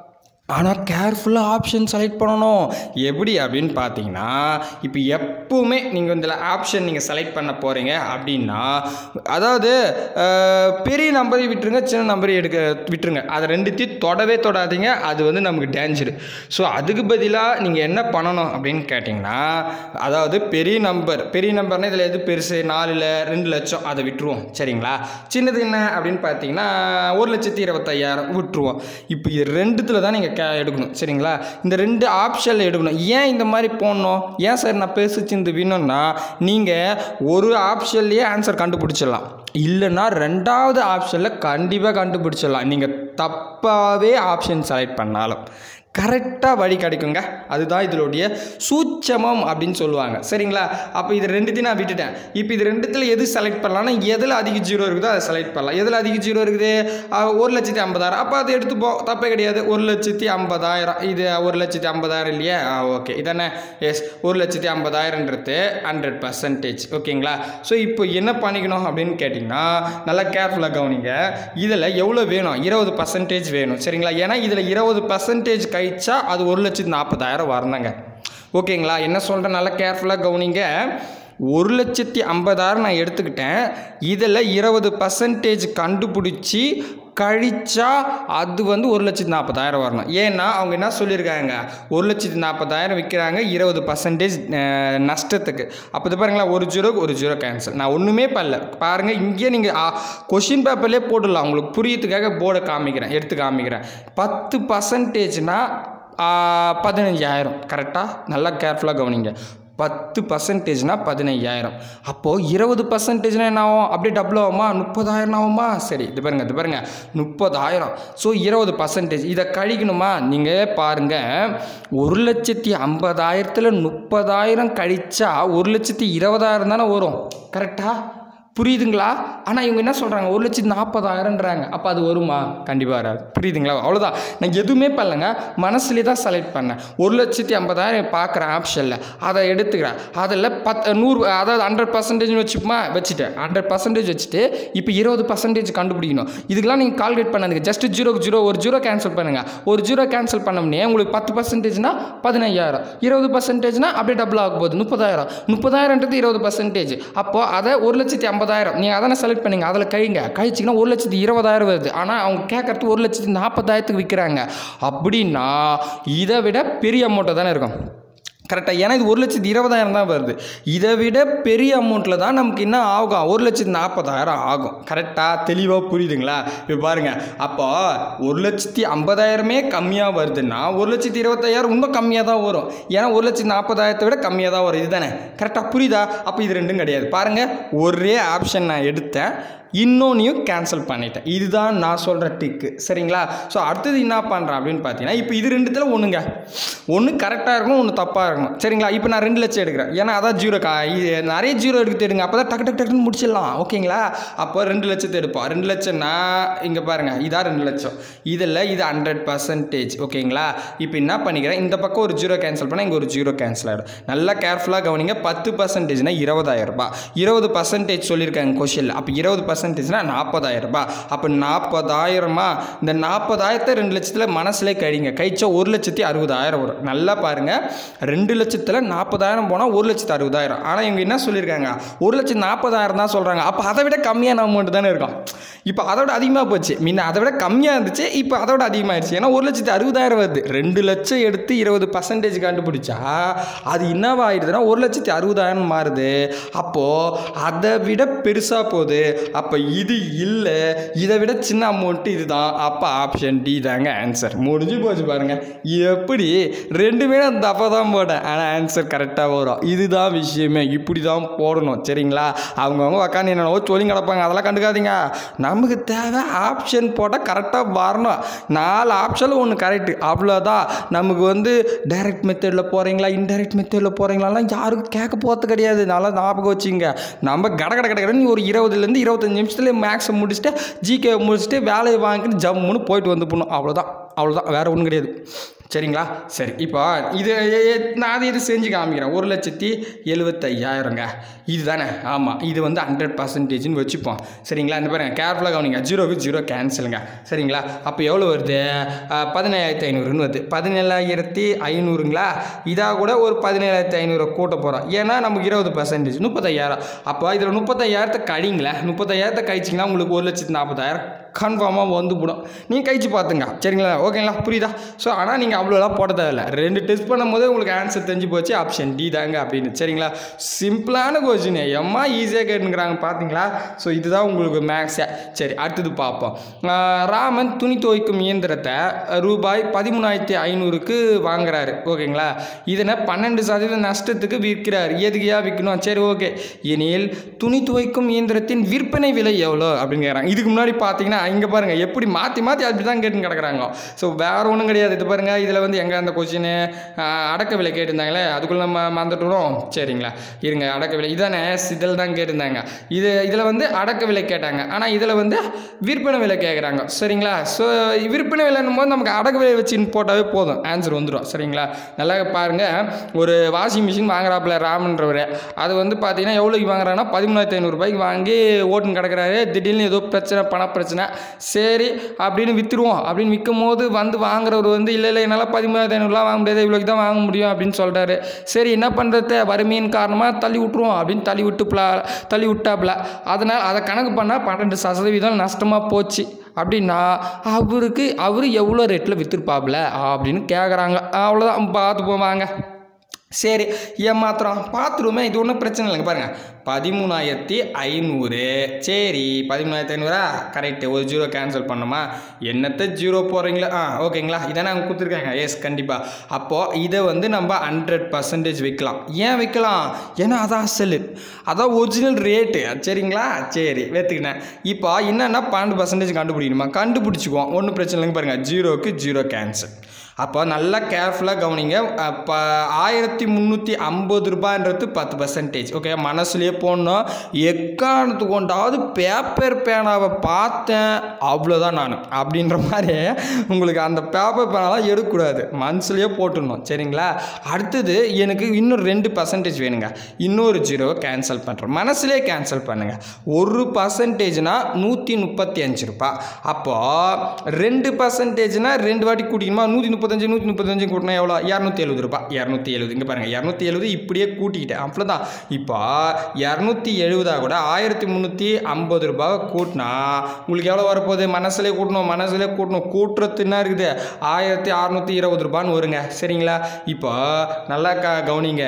ஆனால் கேர்ஃபுல்லாக ஆப்ஷன் செலக்ட் பண்ணணும் எப்படி அப்படின்னு பார்த்தீங்கன்னா இப்போ எப்போவுமே நீங்கள் இதில் ஆப்ஷன் நீங்கள் செலக்ட் பண்ண போகிறீங்க அப்படின்னா அதாவது அஹ், பெரிய நம்பரை விட்டுருங்க சின்ன நம்பரை எடுக்க விட்டுருங்க அதை ரெண்டுத்தையும் தொடவே தொடாதீங்க அது வந்து நமக்கு டேஞ்சரு ஸோ அதுக்கு பதிலாக நீங்கள் என்ன பண்ணணும் அப்படின்னு கேட்டிங்கன்னா அதாவது பெரிய நம்பர் பெரிய நம்பர்னால் இதில் எது பெருசு நாலில் ரெண்டு லட்சம் அதை விட்டுருவோம் சரிங்களா சின்னது என்ன அப்படின்னு பார்த்தீங்கன்னா ஒரு லட்சத்தி இருபத்தையாயிரம் விட்டுருவோம் இப்போ இது ரெண்டுத்தில் தான் நீங்கள் கே எடுக்கணும் சரிங்களா இந்த ரெண்டு ஆப்ஷனில் எடுக்கணும் ஏன் இந்த மாதிரி போடணும் ஏன் சார் நான் பேசிச்சு இந்த வேணும்னா நீங்கள் ஒரு ஆப்ஷன்லேயே ஆன்சர் கண்டுபிடிச்சிடலாம் இல்லைன்னா ரெண்டாவது ஆப்ஷனில் கண்டிப்பாக கண்டுபிடிச்சிடலாம் நீங்கள் தப்பாகவே ஆப்ஷன் செலக்ட் பண்ணாலும் கரெக்டாக வழி கிடைக்குங்க அதுதான் இதனுடைய சூட்சமம் அப்படின்னு சொல்லுவாங்க சரிங்களா அப்போ இது ரெண்டுத்தையும் நான் விட்டுட்டேன் இப்போ இது ரெண்டுத்தில் எது செலக்ட் பண்ணலாம்னா எதில் அதிக ஜீரோ இருக்குதோ அதை செலக்ட் பண்ணலாம் எதில் அதிக ஜீரோ இருக்குது அஹ், ஒரு லட்சத்தி ஐம்பதாயிரம் அப்போ அதை எடுத்துப்போம் தப்பே கிடையாது ஒரு லட்சத்தி ஐம்பதாயிரம் இது ஒரு லட்சத்தி ஐம்பதாயிரம் இல்லையா ஓகே இதானே எஸ் ஒரு லட்சத்தி ஐம்பதாயிரன்றது ஹண்ட்ரட் பர்சன்டேஜ் ஓகேங்களா ஸோ இப்போ என்ன பண்ணிக்கணும் அப்படின்னு கேட்டிங்கன்னா நல்லா கேர்ஃபுல்லாக கவனிங்க இதில் எவ்வளோ வேணும் இருபது பர்சன்டேஜ் வேணும் சரிங்களா ஏன்னா இதில் இருபது பர்சன்டேஜ் கழிச்சா அது ஒரு லட்சத்தி நாற்பதாயிரம் வரணுங்க ஓகேங்களா என்ன சொல்கிறேன் நல்லா கேர்ஃபுல்லாக கவனிங்க ஒரு லட்சத்தி ஐம்பதாயிரம் நான் எடுத்துக்கிட்டேன் இதில் இருபது பர்சன்டேஜ் கண்டுபிடிச்சி கழிச்சா அது வந்து ஒரு லட்சத்தி நாற்பதாயிரம் வரணும் ஏன்னா அவங்க என்ன சொல்லியிருக்காங்க ஒரு லட்சத்தி நாற்பதாயிரம் விற்கிறாங்க இருபது பர்சன்டேஜ் நஷ்டத்துக்கு அப்போ இது பாருங்களேன் ஒரு ஜீரோக்கு ஒரு ஜீரோ கேன்சல் நான் ஒன்றுமே பண்ணல பாருங்கள் இங்கேயே நீங்கள் கொஷின் பேப்பர்லேயே போட்டுடலாம் உங்களுக்கு புரியறதுக்காக போர்டை காமிக்கிறேன் எடுத்து காமிக்கிறேன் பத்து பர்சன்டேஜ்னால் பதினஞ்சாயிரம் கரெக்டாக நல்லா கேர்ஃபுல்லாக கவனிங்க பத்து பர்சன்டேஜ்னால் பதினையாயிரம் அப்போது இருபது பர்சன்டேஜ்னால் என்ன ஆகும் அப்படியே டபுள் ஆகுமா முப்பதாயிரம் ஆகுமா சரி இது பாருங்க இது பாருங்க முப்பதாயிரம் ஸோ இருபது பர்சன்டேஜ் இதை கழிக்கணுமா நீங்கள் பாருங்கள் ஒரு லட்சத்தி ஐம்பதாயிரத்தில் முப்பதாயிரம் கழிச்சா ஒரு லட்சத்தி இருபதாயிரம் தானே வரும் கரெக்டாக புரியுதுங்களா ஆனால் இவங்க என்ன சொல்கிறாங்க ஒரு லட்சத்தி நாற்பதாயிரம்ன்றாங்க அப்போ அது வருமா கண்டிப்பாக வராது புரியுதுங்களா அவ்வளோதான் நான் எதுவுமே பண்ணலங்க மனசுலேயே தான் செலக்ட் பண்ணேன் ஒரு லட்சத்தி ஐம்பதாயிரம் பார்க்குறேன் ஆப்ஷனில் அதை எடுத்துக்கிறேன் அதில் பத் நூறு அதாவது ஹண்ட்ரட் பர்சன்டேஜ்னு வச்சுப்போமா வச்சுட்டேன் ஹண்ட்ரட் பர்சன்டேஜ் வச்சுட்டு இப்போ இருபது பர்சன்டேஜ் கண்டுபிடிக்கணும் இதுக்கெல்லாம் நீங்கள் கால்குலேட் பண்ணாதுங்க ஜஸ்ட் ஜீரோக்கு ஜீரோ ஒரு ஜீரோ கேன்சல் பண்ணுங்கள் ஒரு ஜீரோ கேன்சல் பண்ணோம்னே உங்களுக்கு பத்து பர்சன்டேஜ்னா பதினையாயிரம் இருபது பர்சன்டேஜ்னா அப்படியே டபுள் ஆக போகுது முப்பதாயிரம் முப்பதாயிரன்றது இருபது பர்சன்டேஜ் அப்போது அதை ஒரு லட்சத்தி ஐம்பதாயிரம் நீங்கள் அதனை செலக்ட் பண்ணீங்க அதில் கழிங்க கழிச்சிங்கன்னா ஒரு லட்சத்தி இருபதாயிரம் வருது ஆனால் அவங்க கேட்கறது ஒரு லட்சத்தி நாற்பதாயிரத்துக்கு விற்கிறாங்க அப்படின்னா இதை விட பெரிய அமௌண்ட்டாக தானே இருக்கும் கரெக்டாக ஏன்னா இது ஒரு லட்சத்தி இருபதாயிரம் தான் வருது இதை விட பெரிய அமௌண்ட்டில் தான் நமக்கு என்ன ஆகும் ஒரு லட்சத்தி நாற்பதாயிரம் ஆகும் கரெக்டாக தெளிவாக புரியுதுங்களா இப்போ பாருங்கள் அப்போ ஒரு லட்சத்தி ஐம்பதாயிரமே கம்மியாக வருதுன்னா ஒரு லட்சத்தி இருபத்தாயிரம் இன்னும் கம்மியாக தான் வரும் ஏன்னா ஒரு லட்சத்தி நாற்பதாயிரத்தை விட கம்மியாக தான் வரும் இதுதானே கரெக்டாக புரியுதா அப்போ இது ரெண்டும் கிடையாது பாருங்கள் ஒரே ஆப்ஷன் நான் எடுத்தேன் இன்னொன்னையும் கேன்சல் பண்ணிட்டேன் இதுதான் நான் சொல்கிற டிக்கு சரிங்களா ஸோ அடுத்தது என்ன பண்ணுறேன் அப்படின்னு பார்த்தீங்கன்னா இப்போ இது ரெண்டுத்தில் ஒன்றுங்க ஒன்று கரெக்டாக இருக்கணும் ஒன்று தப்பாக இருக்கணும் சரிங்களா இப்போ நான் ரெண்டு லட்சம் எடுக்கிறேன் ஏன்னா அதான் ஜீரோ கா இது நிறைய ஜீரோ எடுத்து எடுங்க அப்போ தான் டக்கு டக்கு டக்குன்னு முடிச்சிடலாம் ஓகேங்களா அப்போ ரெண்டு லட்சத்தை எடுப்போம் ரெண்டு லட்சம்னா இங்கே பாருங்கள் இதான் ரெண்டு லட்சம் இதில் இது ஹண்ட்ரட் பர்சன்டேஜ் ஓகேங்களா இப்போ என்ன பண்ணிக்கிறேன் இந்த பக்கம் ஒரு ஜீரோ கேன்சல் பண்ணால் இங்கே ஒரு ஜீரோ கேன்சல் ஆகிடும் நல்லா கேர்ஃபுல்லாக கவனிங்க பத்து பர்சன்டேஜ்னா இருபதாயிரம் ரூபாய் இருபது பர்சன்டேஜ் சொல்லியிருக்காங்க கொஷினில் அப்போ இருபது பர்சன்டேஜ்னா நாற்பதாயிரம் ரூபாய் அப்போ நாற்பதாயிரமா இந்த நாற்பதாயிரத்தை ரெண்டு லட்சத்தில் மனசுல கழிங்க கழிச்சா ஒரு லட்சத்தி அறுபதாயிரம் வரும் நல்லா பாருங்கள் ரெண்டு லட்சத்தில் நாற்பதாயிரம் போனால் ஒரு லட்சத்து அறுபதாயிரம் ஆனால் இவங்க என்ன சொல்லியிருக்காங்க ஒரு லட்சத்து நாற்பதாயிரம் தான் சொல்கிறாங்க அப்போ அதை விட கம்மியான அமௌண்ட் தானே இருக்கும் இப்போ அதை விட அதிகமாக போச்சு முன்ன அதை விட கம்மியாக இருந்துச்சு இப்போ அதை விட அதிகமாகிடுச்சு ஏன்னா ஒரு லட்சத்து அறுபதாயிரம் வருது ரெண்டு லட்சம் எடுத்து இருபது பர்சன்டேஜ் கண்டுபிடிச்சா அது என்னவாயிடுதுன்னா ஒரு லட்சத்தி அறுபதாயிரம் மாறுது அப்போது அதை விட பெருசாக போகுது அப்போ இது இல்லை இதை விட சின்ன அமௌண்ட்டு இதுதான் அப்போ ஆப்ஷன் டி தாங்க ஆன்சர் முடிஞ்சு போச்சு பாருங்கள் எப்படி ரெண்டுமே நான் தப்பாக தான் போட்டேன் ஆனால் ஆன்சர் கரெக்டாக வரும் இதுதான் விஷயமே இப்படி தான் போடணும் சரிங்களா அவங்கவுங்க உக்காந்து என்னென்னவோ சொல்லி கிடப்பாங்க அதெல்லாம் கண்டுக்காதீங்க நமக்கு தேவை ஆப்ஷன் போட்டால் கரெக்டாக வரணும் நாலு ஆப்ஷனில் ஒன்று கரெக்டு அவ்வளோதான் நமக்கு வந்து டைரக்ட் மெத்தடில் போகிறீங்களா இன்டைரக்ட் மெத்தடில் போகிறீங்களாலாம் யாருக்கும் கேட்க போகிறது கிடையாது நல்லா ஞாபகம் வச்சுங்க நம்ம கட கட கட கடன்னு ஒரு இருபதுலேருந்து இருபத்தஞ்சி நிமிஷத்துல மேக்ஸை முடிச்சுட்டு ஜிகே முடிச்சுட்டு வேலையை வாங்கிட்டு ஜம்முன்னு போயிட்டு வந்து போகணும் அவ்வளோதான் அவ்வளோதான் வேறு ஒன்றும் கிடையாது சரிங்களா சரி இப்போ இது எ- எ- நான் அதை இது செஞ்சு காமிக்கிறேன் ஒரு லட்சத்தி எழுபத்தையாயிரங்க இதுதானே ஆமாம் இது வந்து ஹண்ட்ரட் பர்சன்டேஜ்னு வச்சுப்போம் சரிங்களா இந்த பாருங்க கேர்ஃபுல்லாக கவனிங்க ஜீரோக்கு ஜீரோ கேன்சலுங்க சரிங்களா அப்போ எவ்வளோ வருது அஹ், பதினேழாயிரத்தி ஐநூறுன்னு வருது பதினேழாயிரத்தி ஐநூறுங்களா இதாக கூட ஒரு பதினேழாயிரத்தி ஐநூறு கூட்ட போகிறோம் ஏன்னா நமக்கு இருபது பர்சன்டேஜ் முப்பத்தையாயிரம் அப்போ இதில் முப்பத்தையாயிரத்தை கழிங்களேன் முப்பத்தையாயிரத்தை கழிச்சிங்கன்னா உங்களுக்கு ஒரு லட்சத்தி நாற்பதாயிரம் கன்ஃபார்மாக வந்து போடும் நீங்கள் கழிச்சு பார்த்துங்க சரிங்களா ஓகேங்களா புரியுதா ஸோ ஆனால் நீங்கள் அவ்வளோலாம் போட தேவையில்ல ரெண்டு டெஸ்ட் பண்ணும்போதே உங்களுக்கு ஆன்சர் தெரிஞ்சு போச்சு ஆப்ஷன் டி தாங்க அப்படின்னு சரிங்களா சிம்பிளான கொஸ்டின் எம்மா ஈஸியாக கேட்டுங்கிறாங்க பார்த்தீங்களா ஸோ இதுதான் உங்களுக்கு மேக்ஸே சரி அடுத்தது பார்ப்போம் ஆஹ் ராமன் துணி துவைக்கும் இயந்திரத்தை ரூபாய் பதிமூணாயிரத்தி ஐநூறுக்கு வாங்குறாரு ஓகேங்களா இதனை பன்னெண்டு சதவீதம் நஷ்டத்துக்கு விற்கிறார் எதுக்கையா விற்கணும் சரி ஓகே எனில் துணி துவைக்கும் இயந்திரத்தின் விற்பனை விலை எவ்வளோ அப்படின்னு கேட்குறாங்க இதுக்கு முன்னாடி பார்த்தீங்கன்னா இங்கே பாருங்கள் எப்படி மாற்றி மாற்றி அப்படி தான் கேட்டுன்னு கிடக்குறாங்க ஸோ வேறு ஒன்றும் கிடையாது இது பாருங்கள் இதில் வந்து எங்கே அந்த கொஸ்டின் அடக்க விலை கேட்டிருந்தாங்களே அதுக்குள்ளே நம்ம மறந்துட்டுறோம் சரிங்களா இருங்க அடக்க விலை இதானே இதில் தான் கேட்டிருந்தாங்க இது இதில் வந்து அடக்க விலை கேட்டாங்க ஆனால் இதில் வந்து விற்பனை விலை கேட்குறாங்க சரிங்களா ஸோ விற்பனை விலைன்னும் போது நமக்கு அடக்க விலை வச்சு போட்டாவே போதும் ஆன்சர் வந்துடும் சரிங்களா நல்லா பாருங்கள் ஒரு வாஷிங் மிஷின் வாங்குறாப்புல ராமன்றவர் அது வந்து பார்த்தீங்கன்னா எவ்வளோக்கு வாங்குறாங்கன்னா பதிமூணாயிரத்தி ஐநூறுரூபாய்க்கு வாங்கி ஓட்டுன்னு கிடக்குறாரு திடீர்னு ஏதோ பிரச்சனை பண பிரச்சனை சரி அப்படின்னு விற்றுருவோம் அப்படின்னு விற்கும் போது வந்து வாங்குறவர் வந்து இல்லை இல்லை என்னால் பதிமூணாயிரத்தி ஐநூறுலாம் வாங்க முடியாது இவ்வளோக்கு தான் வாங்க முடியும் அப்படின்னு சொல்கிறாரு சரி என்ன பண்ணுறது வறுமையின் காரணமாக தள்ளி விட்ருவோம் அப்படின்னு தள்ளி விட்டுப்ல தள்ளி விட்டாப்புல அதனால் அதை கணக்கு பண்ணால் பன்னெண்டு சதவீதம் நஷ்டமாக போச்சு அப்படின்னா அவருக்கு அவர் எவ்வளோ ரேட்டில் விற்றுருப்பாப்புல அப்படின்னு கேட்குறாங்க அவ்வளோதான் பார்த்து போவாங்க சரி ஏமாத்திரம் பார்த்துருமே இது ஒன்றும் பிரச்சனை இல்லைங்க பாருங்கள் பதிமூணாயிரத்தி ஐநூறு சரி பதிமூணாயிரத்தி ஐநூறா கரெக்டு ஒரு ஜீரோ கேன்சல் பண்ணுமா என்னத்தை ஜீரோ போடுறீங்களா ஆ ஓகேங்களா இதானே அவங்க கொடுத்துருக்காங்க எஸ் கண்டிப்பாக அப்போது இதை வந்து நம்ம ஹண்ட்ரட் பர்சன்டேஜ் விற்கலாம் ஏன் விற்கலாம் ஏன்னா அதான் அசல் அதான் ஒரிஜினல் ரேட்டு சரிங்களா சரி வெத்துக்கினேன் இப்போ என்னென்னா பன்னெண்டு பர்சன்டேஜ் கண்டுபிடிக்கணுமா கண்டுபிடிச்சிக்குவோம் ஒன்றும் பிரச்சனை இல்லைங்க பாருங்கள் ஜீரோக்கு ஜீரோ கேன்சல் அப்போ நல்லா கேர்ஃபுல்லாக கவனிங்க அப்போ ஆயிரத்தி முந்நூற்றி ஐம்பது ரூபான்றது பத்து பர்சன்டேஜ் ஓகே மனசுலேயே போடணும் எக்காரணத்து கொண்டாவது பேப்பர் பேனாவை பார்த்தேன் அவ்வளோதான் நான் அப்படின்ற மாதிரி உங்களுக்கு அந்த பேப்பர் பேனாலாம் எடுக்கக்கூடாது மனசுலேயே போட்டுடணும் சரிங்களா அடுத்தது எனக்கு இன்னும் ரெண்டு பர்சன்டேஜ் வேணுங்க இன்னொரு ஜீரோவை கேன்சல் பண்ணுறோம் மனசுலேயே கேன்சல் பண்ணுங்கள் ஒரு பர்சன்டேஜ்னா நூற்றி முப்பத்தி அஞ்சு ரூபாய் அப்போது ரெண்டு பர்சன்டேஜ்னா ரெண்டு வாட்டி கூட்டிக்கணுமா நூற்றி முப்பத்தஞ்சு நூற்றி முப்பத்தஞ்சு கூட்டினா எவ்வளோ இரநூத்தி எழுபது ரூபாய் இரநூத்தி எழுபது இங்கே பாருங்கள் இரநூத்தி எழுபது இப்படியே கூட்டிக்கிட்டேன் அவ்வளோதான் இப்போ இரநூத்தி எழுபதாக கூட ஆயிரத்தி முந்நூற்றி ஐம்பது ரூபாவை கூட்டினா உங்களுக்கு எவ்வளோ வரப்போகுது மனசுலேயே கூட்டணும் மனசுலேயே கூட்டணும் கூட்டுறது என்ன இருக்குது ஆயிரத்தி அறநூற்றி இருபது ரூபான்னு வருங்க சரிங்களா இப்போ நல்லா க கவனிங்க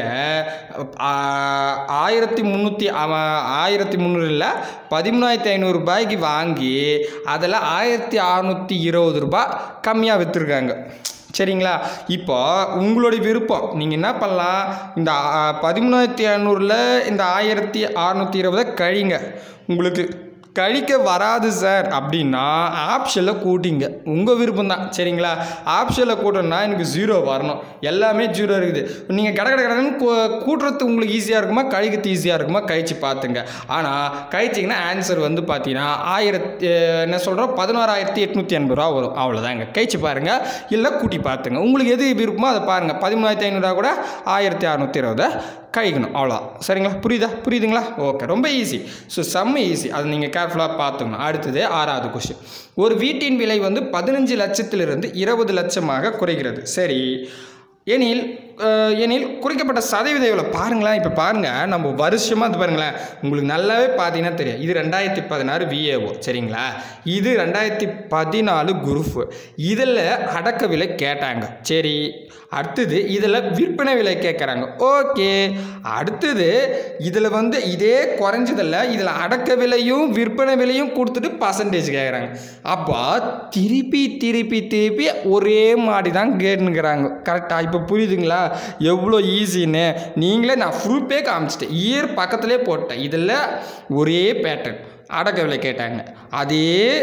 ஆ, ஆயிரத்தி முந்நூற்றி ஆயிரத்தி முந்நூறு இல்லை பதிமூணாயிரத்தி ஐநூறுரூபாய்க்கு வாங்கி அதில் ஆயிரத்தி அறநூற்றி இருபது ரூபாய் கம்மியாக விற்றுருக்காங்க சரிங்களா இப்போ உங்களுடைய விருப்பம் நீங்கள் என்ன பண்ணலாம் இந்த ஆ, பதிமூணாயிரத்தி ஐநூறில் இந்த ஆயிரத்தி அறநூற்றி இருபதை கழிங்க உங்களுக்கு கழிக்க வராது சார் அப்படின்னா ஆப்ஷனில் கூட்டிங்க உங்கள் விருப்பம் தான் சரிங்களா ஆப்ஷனில் கூட்டணும்னா எனக்கு ஜீரோ வரணும் எல்லாமே ஜீரோ இருக்குது நீங்கள் கட கட கடன்னு கூ- கூட்டுறது உங்களுக்கு ஈஸியாக இருக்குமா கழிக்கிறது ஈஸியாக இருக்குமா கழிச்சு பார்த்துங்க ஆனால் கழிச்சிங்கன்னா ஆன்சர் வந்து பார்த்தீங்கன்னா ஆயிரத்தி என்ன சொல்கிறோம் பதினோராயிரத்தி எட்நூற்றி எண்பது ரூபா வரும் அவ்வளோதாங்க கழிச்சு பாருங்கள் இல்லை கூட்டி பார்த்துங்க உங்களுக்கு எது விருப்பமோ அதை பாருங்கள் பதிமூணாயிரத்தி ஐநூறுரூவா கூட ஆயிரத்தி அறநூற்றி இருபதை கழிக்கணும் அவ்வளோ சரிங்களா புரியுதா புரியுதுங்களா ஓகே ரொம்ப ஈஸி ஸோ செம்ம ஈஸி அதை நீங்கள் கேர்ஃபுல்லாக பார்த்துக்கணும் அடுத்தது ஆறாவது கொஸ்டின் ஒரு வீட்டின் விலை வந்து பதினஞ்சு லட்சத்திலிருந்து இருபது லட்சமாக குறைகிறது சரி எனில் அஹ், எனில் குறைக்கப்பட்ட சதவீதம் எவ்வளோ பாருங்களேன் இப்போ பாருங்கள் நம்ம வருஷமாக இது பாருங்களேன் உங்களுக்கு நல்லாவே பார்த்தீங்கன்னா தெரியும் இது ரெண்டாயிரத்தி பதினாறு விஏஓ சரிங்களா இது ரெண்டாயிரத்தி பதினாலு குரூப் இதில் அடக்க விலை கேட்டாங்க சரி அடுத்தது இதில் விற்பனை விலை கேட்குறாங்க ஓகே அடுத்தது இதில் வந்து இதே குறைஞ்சதில்ல இதில் அடக்க விலையும் விற்பனை விலையும் கொடுத்துட்டு பர்சன்டேஜ் கேட்குறாங்க அப்போ திருப்பி திருப்பி திருப்பி ஒரே மாடி தான் கேட்டுனுக்குறாங்க கரெக்டாக இப்போ புரியுதுங்களா எவ்வளோ ஈஸின்னு நீங்களே நான் ப்ரூஃபே காமிச்சிட்டேன் இயர் பக்கத்துலேயே போட்டேன் இதில் ஒரே பேட்டர்ன் அடக்க விலை கேட்டாங்க அதே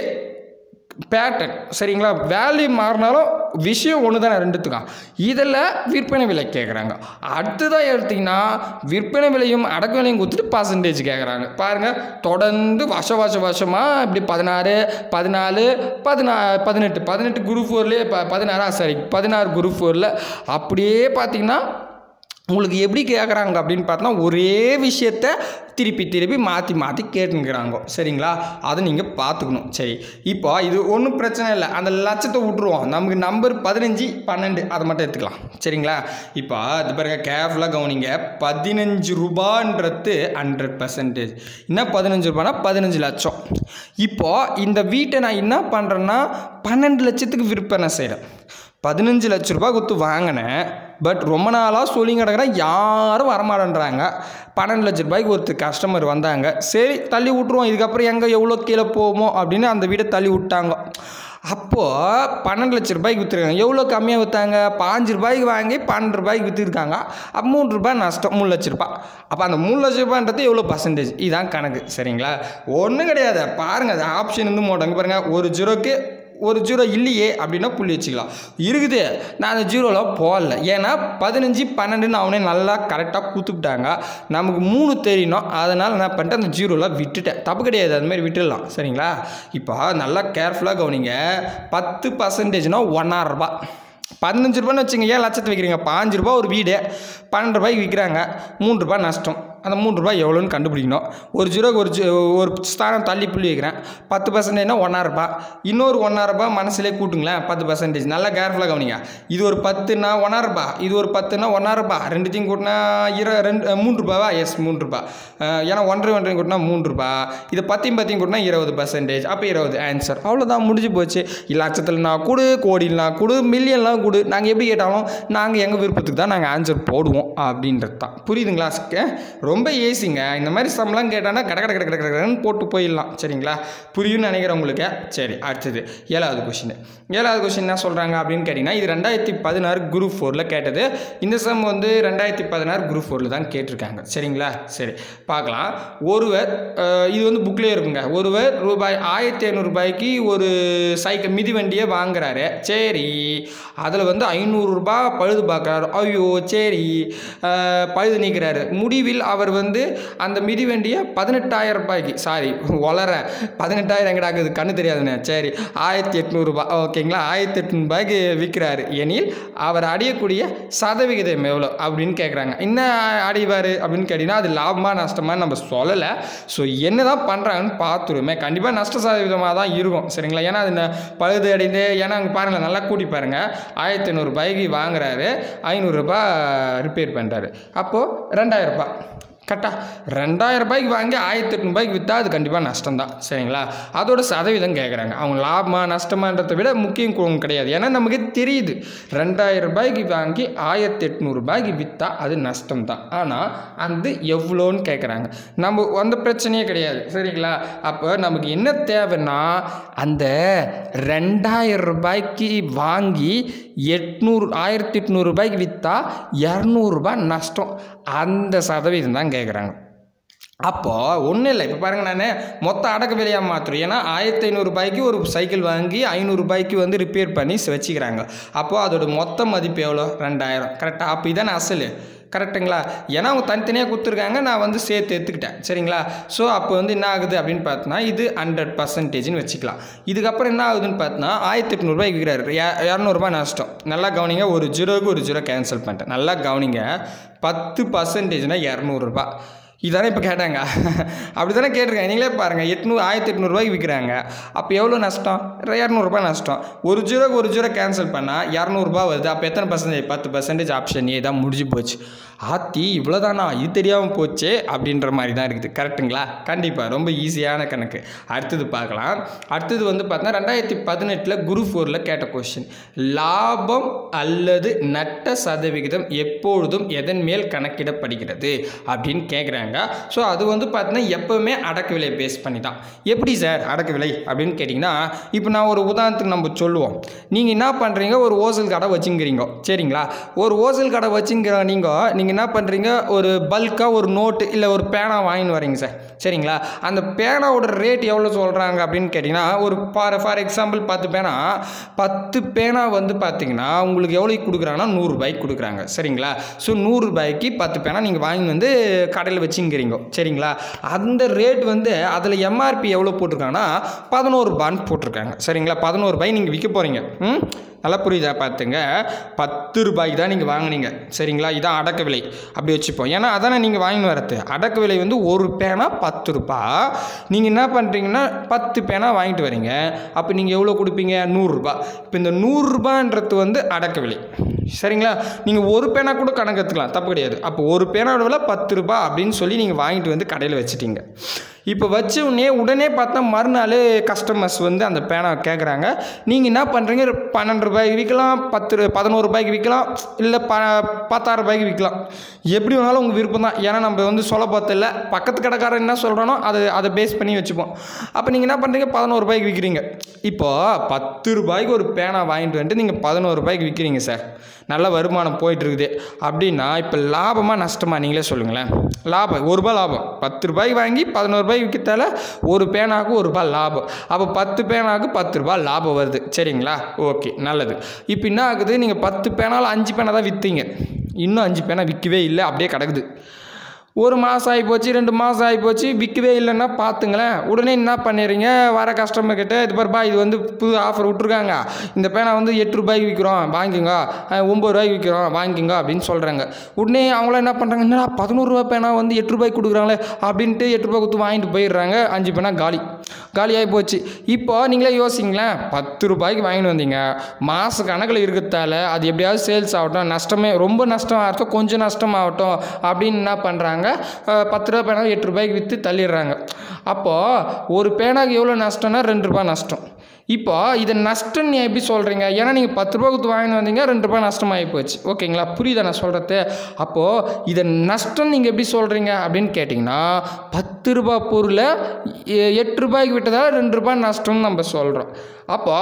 பேட்டர்ன் சரிங்களா வேல்யூ மாறினாலும் விஷயம் ஒன்று தானே ரெண்டுத்துக்கும் இதில் விற்பனை விலை கேட்குறாங்க அடுத்ததாக எடுத்திங்கன்னா விற்பனை விலையும் அடக்க விலையும் கொடுத்துட்டு பர்சன்டேஜ் கேட்குறாங்க பாருங்கள் தொடர்ந்து வருஷ வருஷ வருஷமாக இப்படி பதினாறு பதினாலு பதினா பதினெட்டு பதினெட்டு குரூப் ஃபோர்லேயே ப பதினாறா சாரி பதினாறு குரூப் ஃபோரில் அப்படியே பார்த்தீங்கன்னா உங்களுக்கு எப்படி கேட்குறாங்க அப்படின்னு பார்த்தா ஒரே விஷயத்த திருப்பி திருப்பி மாற்றி மாற்றி கேட்டுங்கிறாங்க சரிங்களா அதை நீங்கள் பார்த்துக்கணும் சரி இப்போ இது ஒன்றும் பிரச்சனை இல்லை அந்த லட்சத்தை விட்ருவோம் நமக்கு நம்பர் பதினஞ்சு பன்னெண்டு அதை மட்டும் எடுத்துக்கலாம் சரிங்களா இப்போ இது பாருங்க கேர்ஃபுல்லாக கவனிங்க பதினஞ்சு ரூபான்றது ஹண்ட்ரட் பர்சன்டேஜ் என்ன பதினஞ்சு ரூபானா பதினஞ்சு லட்சம் இப்போ இந்த வீட்டை நான் என்ன பண்ணுறேன்னா பன்னெண்டு லட்சத்துக்கு விற்பனை செய்கிறேன் பதினஞ்சு லட்ச ரூபாய் கொடுத்து வாங்கினேன் பட் ரொம்ப நாளாக சொல்லி கிடக்குறேன் யாரும் வரமாட்டேன்றாங்க பன்னெண்டு லட்ச ரூபாய்க்கு ஒருத்தர் கஸ்டமர் வந்தாங்க சரி தள்ளி விட்ருவோம் இதுக்கப்புறம் எங்கே எவ்வளோ கீழே போவோமோ அப்படின்னு அந்த வீடை தள்ளி விட்டாங்க அப்போது பன்னெண்டு லட்ச ரூபாய்க்கு விற்றுருக்காங்க எவ்வளோ கம்மியாக விற்றாங்க பாஞ்சு ரூபாய்க்கு வாங்கி பன்னெண்டு ரூபாய்க்கு விற்றுருக்காங்க அப்போ மூணு ரூபாய் நஷ்டம் மூணு லட்ச ரூபாய் அப்போ அந்த மூணு லட்ச ரூபான்றது எவ்வளோ பர்சன்டேஜ் இதான் கணக்கு சரிங்களா ஒன்றும் கிடையாது பாருங்கள் அது ஆப்ஷன் வந்து போட்டாங்க பாருங்கள் ஒரு ஜீரோக்கு ஒரு ஜீரோ இல்லையே அப்படின்னா புள்ளி வச்சுக்கலாம் இருக்குது நான் அந்த ஜீரோவில் போடல ஏன்னா பதினஞ்சு பன்னெண்டுன்னு அவனே நல்லா கரெக்டாக கூத்துக்கிட்டாங்க நமக்கு மூணு தெரியணும் அதனால் நான் பண்ணிட்டு அந்த ஜீரோவில் விட்டுட்டேன் தப்பு கிடையாது அது மாதிரி விட்டுடலாம் சரிங்களா இப்போ நல்லா கேர்ஃபுல்லாக கவனிங்க பத்து பர்சன்டேஜ்னா ஒன்னாயிரம் ரூபாய் பதினஞ்சு ரூபான்னு வச்சுங்க ஏன் லட்சத்தை வைக்கிறீங்க பாஞ்சு ரூபா ஒரு வீடு பன்னெண்டு ரூபாய்க்கு விற்கிறாங்க மூணு ரூபாய் நஷ்டம் அந்த மூணு ரூபாய் எவ்வளோன்னு கண்டுபிடிக்கணும் ஒரு ஜீரோக்கு ஒரு ஜீ- ஒரு ஸ்தானம் தள்ளி புள்ளி வைக்கிறேன் பத்து பர்சன்டேஜ்னா ஒன்றாயிரம் ரூபாய் இன்னொரு ஒன்றாயிரம் ரூபாய் மனசுலே கூட்டுங்களேன் பத்து பர்சன்டேஜ் நல்லா கேர்ஃபுல்லாக கவனிங்க இது ஒரு பத்துனா ஒன்றாயிரம் ரூபாய் இது ஒரு பத்துனா ஒன்றாயிரம் ரூபாய் ரெண்டுத்தையும் கூட்டினா இரு ரெண்டு அஹ், மூணு ரூபாவா எஸ் மூணு ரூபாய் அஹ், ஏன்னா ஒன்றரை ஒன்றரை கூட்டினா மூணு ரூபாய் இது பத்தையும் பத்தையும் கூட்டினா இருபது பர்சன்டேஜ் அப்போ இருபது ஆன்சர் அவ்வளோதான் முடிஞ்சு போச்சு லட்சத்துலனா கொடு கோடினா கொடு மில்லியன்லாம் கொடு நாங்கள் எப்படி கேட்டாலும் நாங்கள் எங்கள் விருப்பத்துக்கு தான் நாங்கள் ஆன்சர் போடுவோம் அப்படின்றது தான் புரியுதுங்களா க- ரொம்ப ஈஸிங்க இந்த மாதிரி சம்லாம் கேட்டானா கட கட கட கட கடன்னு போட்டு போயிடலாம் சரிங்களா புரியும்னு நினைக்கிறேன் உங்களுக்கு சரி அடுத்தது ஏழாவது கொஷின் ஏழாவது கொஷின் என்ன சொல்கிறாங்க அப்படின்னு கேட்டிங்கன்னா இது ரெண்டாயிரத்தி பதினாறு குரூப் ஃபோரில் கேட்டது இந்த சம் வந்து ரெண்டாயிரத்தி பதினாறு குரூப் ஃபோரில் தான் கேட்டிருக்காங்க சரிங்களா சரி பார்க்கலாம் ஒருவர் அஹ், இது வந்து புக்லேயே இருக்குங்க ஒருவர் ரூபாய் ஆயிரத்தி ஐநூறுரூபாய்க்கு ஒரு சைக்கிள் மிதிவண்டியை வாங்குறாரு சரி அதில் வந்து ஐநூறுரூபா பழுது பார்க்குறாரு ஐயோ சரி அஹ், பழுது நீக்கிறாரு முடிவில் அவர் வந்து அந்த மிதிவண்டியை பதினெட்டாயிரம் ரூபாய்க்கு சாரி வளர பதினெட்டாயிரம் எங்கடா இருக்குது கண்ணு தெரியாதுண்ணே சரி ஆயிரத்தி எட்நூறுபா ஓகேங்களா ஆயிரத்தி எட்நூறுபாய்க்கு விற்கிறாரு எனில் அவர் அடையக்கூடிய சதவிகிதம் எவ்வளோ அப்படின்னு கேட்குறாங்க என்ன அடைவார் அப்படின்னு கேட்டிங்கன்னா அது லாபமா நஷ்டமா நம்ம சொல்லலை ஸோ என்ன தான் பண்ணுறாங்கன்னு பார்த்துருமே கண்டிப்பாக நஷ்ட சதவீதமாக தான் இருக்கும் சரிங்களா ஏன்னா அது ந- பழுது அடைந்து ஏன்னா அங்கே பாருங்களேன் நல்லா கூட்டி பாருங்கள் ஆயிரத்தி ஐநூறுபாய்க்கு வாங்குறாரு ஐநூறுரூபா ரிப்பேர் பண்ணுறாரு அப்போது ரெண்டாயிரம் ரூபாய் கரெக்டா ரெண்டாயிரம் ரூபாய்க்கு வாங்கி ஆயிரத்தி எட்நூறுபாய்க்கு விற்றா அது கண்டிப்பாக நஷ்டம் தான் சரிங்களா அதோட சதவீதம் கேட்குறாங்க அவங்க லாபமா நஷ்டமான்றதை விட முக்கியம் கு- கிடையாது ஏன்னா நமக்கு தெரியுது ரெண்டாயிரம் ரூபாய்க்கு வாங்கி ஆயிரத்தி எட்நூறுபாய்க்கு விற்றா அது நஷ்டம் தான் ஆனால் அது எவ்வளோன்னு கேட்குறாங்க நம்ம அந்த பிரச்சனையே கிடையாது சரிங்களா அப்போ நமக்கு என்ன தேவைன்னா அந்த ரெண்டாயிரம் ரூபாய்க்கு வாங்கி எட்நூறு ஆயிரத்தி எட்நூறு ரூபாய்க்கு விற்றா இரநூறுபா நஷ்டம் அந்த சதவீதம் தான் கேட்குறாங்க அப்போது ஒன்றும் இல்லை இப்போ பாருங்கள் நான் மொத்த அடக்க விலையாக மாற்றுறோம் ஏன்னா ஆயிரத்தி ஐநூறுரூபாய்க்கு ஒரு சைக்கிள் வாங்கி ஐநூறுரூபாய்க்கு வந்து ரிப்பேர் பண்ணி ச- வச்சுக்கிறாங்க அப்போது அதோட மொத்த மதிப்பு எவ்வளோ ரெண்டாயிரம் கரெக்டாக அப்போ இதானே அசல் கரெக்டுங்களா ஏன்னா அவங்க தனித்தனியாக கொடுத்துருக்காங்க நான் வந்து சேர்த்து எடுத்துக்கிட்டேன் சரிங்களா ஸோ அப்போ வந்து என்ன ஆகுது அப்படின்னு பார்த்தோன்னா இது ஹண்ட்ரட் பர்சன்டேஜ்னு வச்சுக்கலாம் இதுக்கப்புறம் என்ன ஆகுதுன்னு பார்த்தோன்னா ஆயிரத்தி எட்நூறுபாய்க்கு விற்கிறாரு இரநூறுபா நஷ்டம் நல்லா கவனிங்க ஒரு ஜீரோக்கு ஒரு ஜீரோ கேன்சல் பண்ணிட்டேன் நல்லா கவனிங்க பத்து பர்சன்டேஜ்னால் இரநூறுபா இதானே இப்போ கேட்டாங்க அப்படி தானே கேட்டிருக்காங்க நீங்களே பாருங்கள் எட்நூறு ஆயிரத்தி எட்நூறுபாய்க்கு விற்கிறாங்க அப்போ எவ்வளோ நஷ்டம் இரநூறுபா நஷ்டம் ஒரு ஜீரோக்கு ஒரு ஜீரோ கேன்சல் பண்ணால் இரநூறுபா வருது அப்போ எத்தனை பர்சன்டேஜ் பத்து பர்சன்டேஜ் ஆப்ஷன் ஏ தான் முடிஞ்சு போச்சு ஆத்தி இவ்வளோதானா இது தெரியாமல் போச்சே அப்படின்ற மாதிரி தான் இருக்குது கரெக்டுங்களா கண்டிப்பாக ரொம்ப ஈஸியான கணக்கு அடுத்தது பார்க்கலாம் அடுத்தது வந்து பார்த்தீங்கன்னா ரெண்டாயிரத்தி பதினெட்டில் குரு ஃபோரில் கேட்ட கொஸ்டின் லாபம் அல்லது நட்ட சதவிகிதம் எப்பொழுதும் எதன் மேல் கணக்கிடப்படுகிறது அப்படின்னு கேட்குறாங்க ஸோ அது வந்து பார்த்தீங்கன்னா எப்போவுமே அடக்க விலை பேஸ் பண்ணி தான் எப்படி சார் அடக்க விலை அப்படின்னு கேட்டிங்கன்னா இப்போ நான் ஒரு உதாரணத்துக்கு நம்ம சொல்லுவோம் நீங்கள் என்ன பண்ணுறீங்க ஒரு ஹோல்சேல் கடை வச்சுங்கிறீங்க சரிங்களா ஒரு ஹோல்சேல் கடை வச்சுங்கிற நீங்கள் நீங்கள் என்ன பண்ணுறீங்க ஒரு பல்காக ஒரு நோட்டு இல்லை ஒரு பேனா வாங்கின்னு வரீங்க சார் சரிங்களா அந்த பேனாவோட ரேட் எவ்வளோ சொல்கிறாங்க அப்படின்னு கேட்டிங்கன்னா ஒரு ஃபார் ஃபார் எக்ஸாம்பிள் பத்து பேனா பத்து பேனா வந்து பார்த்தீங்கன்னா உங்களுக்கு எவ்வளோக்கு கொடுக்குறாங்கன்னா நூறுரூபாய்க்கு கொடுக்குறாங்க சரிங்களா ஸோ நூறுரூபாய்க்கு பத்து பேனா நீங்கள் வாங்கி வந்து கடையில் வச்சுங்கிறீங்க சரிங்களா அந்த ரேட் வந்து அதில் எம்ஆர்பி எவ்வளோ போட்டிருக்காங்கன்னா பதினோரு ரூபான்னு போட்டிருக்காங்க சரிங்களா பதினோரு ரூபாய் நீங்கள் விற்க போகிறீங்க ம் நல்லா புரியுதா பார்த்துங்க பத்து ரூபாய்க்கு தான் நீங்கள் வாங்குனீங்க சரிங்களா இதான் அடக்க விலை அப்படி வச்சுப்போம் ஏன்னா அதானே நீங்கள் வாங்கின்னு வரது அடக்க விலை வந்து ஒரு பேனா பத்து ரூபா நீங்கள் என்ன பண்ணுறீங்கன்னா பத்து பேனா வாங்கிட்டு வரீங்க அப்போ நீங்கள் எவ்வளோ கொடுப்பீங்க நூறுரூபா இப்போ இந்த நூறுரூபான்றது வந்து அடக்க விலை சரிங்களா நீங்கள் ஒரு பேனா கூட கணக்கு எடுத்துக்கலாம் தப்பு கிடையாது அப்போ ஒரு பேனாவோட விலை பத்து ரூபா அப்படின்னு சொல்லி நீங்கள் வாங்கிட்டு வந்து கடையில் வச்சுட்டீங்க இப்போ வச்ச உடனே உடனே பார்த்தா மறுநாள் கஸ்டமர்ஸ் வந்து அந்த பேனா கேட்குறாங்க நீங்கள் என்ன பண்ணுறீங்க பன்னெண்டு ரூபாய்க்கு விற்கலாம் பத்து ரூ- பதினோரு ரூபாய்க்கு விற்கலாம் இல்லை ப பத்தாயிரம் ரூபாய்க்கு விற்கலாம் எப்படி வேணாலும் உங்கள் விருப்பம் தான் ஏன்னா நம்ம வந்து சொல்ல பார்த்தில்ல பக்கத்து கடைக்காரன் என்ன சொல்கிறானோ அதை அதை பேஸ் பண்ணி வச்சுப்போம் அப்போ நீங்கள் என்ன பண்ணுறீங்க பதினோரு ரூபாய்க்கு விற்கிறீங்க இப்போது பத்து ரூபாய்க்கு ஒரு பேனா வாங்கிட்டு வந்துட்டு நீங்கள் பதினோரு ரூபாய்க்கு விற்கிறீங்க சார் நல்ல வருமானம் போயிட்டு இருக்குது அப்படின்னா இப்போ லாபமாக நஷ்டமா நீங்களே சொல்லுங்களேன் லாபம் ஒரு ரூபாய் லாபம் பத்து ரூபாய்க்கு வாங்கி பதினோரு ரூபாய்க்கு விற்கிறதால ஒரு பேனாக்கு ஒரு ரூபாய் லாபம் அப்போ பத்து பேனாக்கு பத்து ரூபாய் லாபம் வருது சரிங்களா ஓகே நல்லது இப்போ என்ன ஆகுது நீங்கள் பத்து பேனாவில் அஞ்சு பேனா தான் விற்றீங்க இன்னும் அஞ்சு பேனா விற்கவே இல்லை அப்படியே கிடக்குது ஒரு மாதம் ஆகி போச்சு ரெண்டு மாதம் ஆகி போச்சு விற்கவே இல்லைன்னா பார்த்துங்களேன் உடனே என்ன பண்ணிடுறீங்க வர கஸ்டமர் கிட்ட இது பாருப்பா இது வந்து புது ஆஃபர் விட்ருக்காங்க இந்த பேனா வந்து எட்டு ரூபாய்க்கு விற்கிறோம் வாங்கிக்கோங்க அஹ் ஒம்பது ரூபாய்க்கு விற்கிறோம் வாங்கிக்கோங்க அப்படின்னு சொல்கிறாங்க உடனே அவங்களாம் என்ன பண்ணுறாங்க என்னடா பதினோரு ரூபா பேனா வந்து எட்டு ரூபாய்க்கு கொடுக்குறாங்களே அப்படின்ட்டு எட்டு ரூபாய் கொடுத்து வாங்கிட்டு போயிடுறாங்க அஞ்சு பேனா காலி காலியாகி போச்சு இப்போ நீங்களே யோசிங்களேன் பத்து ரூபாய்க்கு வாங்கிட்டு வந்தீங்க மாத கணக்கில் இருக்கிறதால அது எப்படியாவது சேல்ஸ் ஆகட்டும் நஷ்டமே ரொம்ப நஷ்டம் ஆகட்டும் கொஞ்சம் நஷ்டம் ஆகட்டும் அப்படின்னு என்ன பண்ணுறாங்க பத்து ரூபா பேனா எட்டு ரூபாய்க்கு விற்று தள்ளிடுறாங்க அப்போது ஒரு பேனாக்கு எவ்வளோ நஷ்டம்னா ரெண்டு ரூபாய் நஷ்டம் இப்போ இதை நஷ்டம் நீ எப்படி சொல்கிறீங்க ஏன்னா நீங்கள் பத்து ரூபா கொடுத்து வாங்கிட்டு வந்தீங்க ரெண்டு ரூபாய் நஷ்டமாகி போச்சு ஓகேங்களா புரியுதா நான் சொல்கிறது அப்போது இதை நஷ்டம் நீங்கள் எப்படி சொல்கிறீங்க அப்படின்னு கேட்டிங்கன்னா பத்து ரூபாய் பொருளை எ- எட்டு ரூபாய்க்கு விட்டதால் ரெண்டு ரூபாய் நஷ்டம்னு நம்ம சொல்கிறோம் அப்போ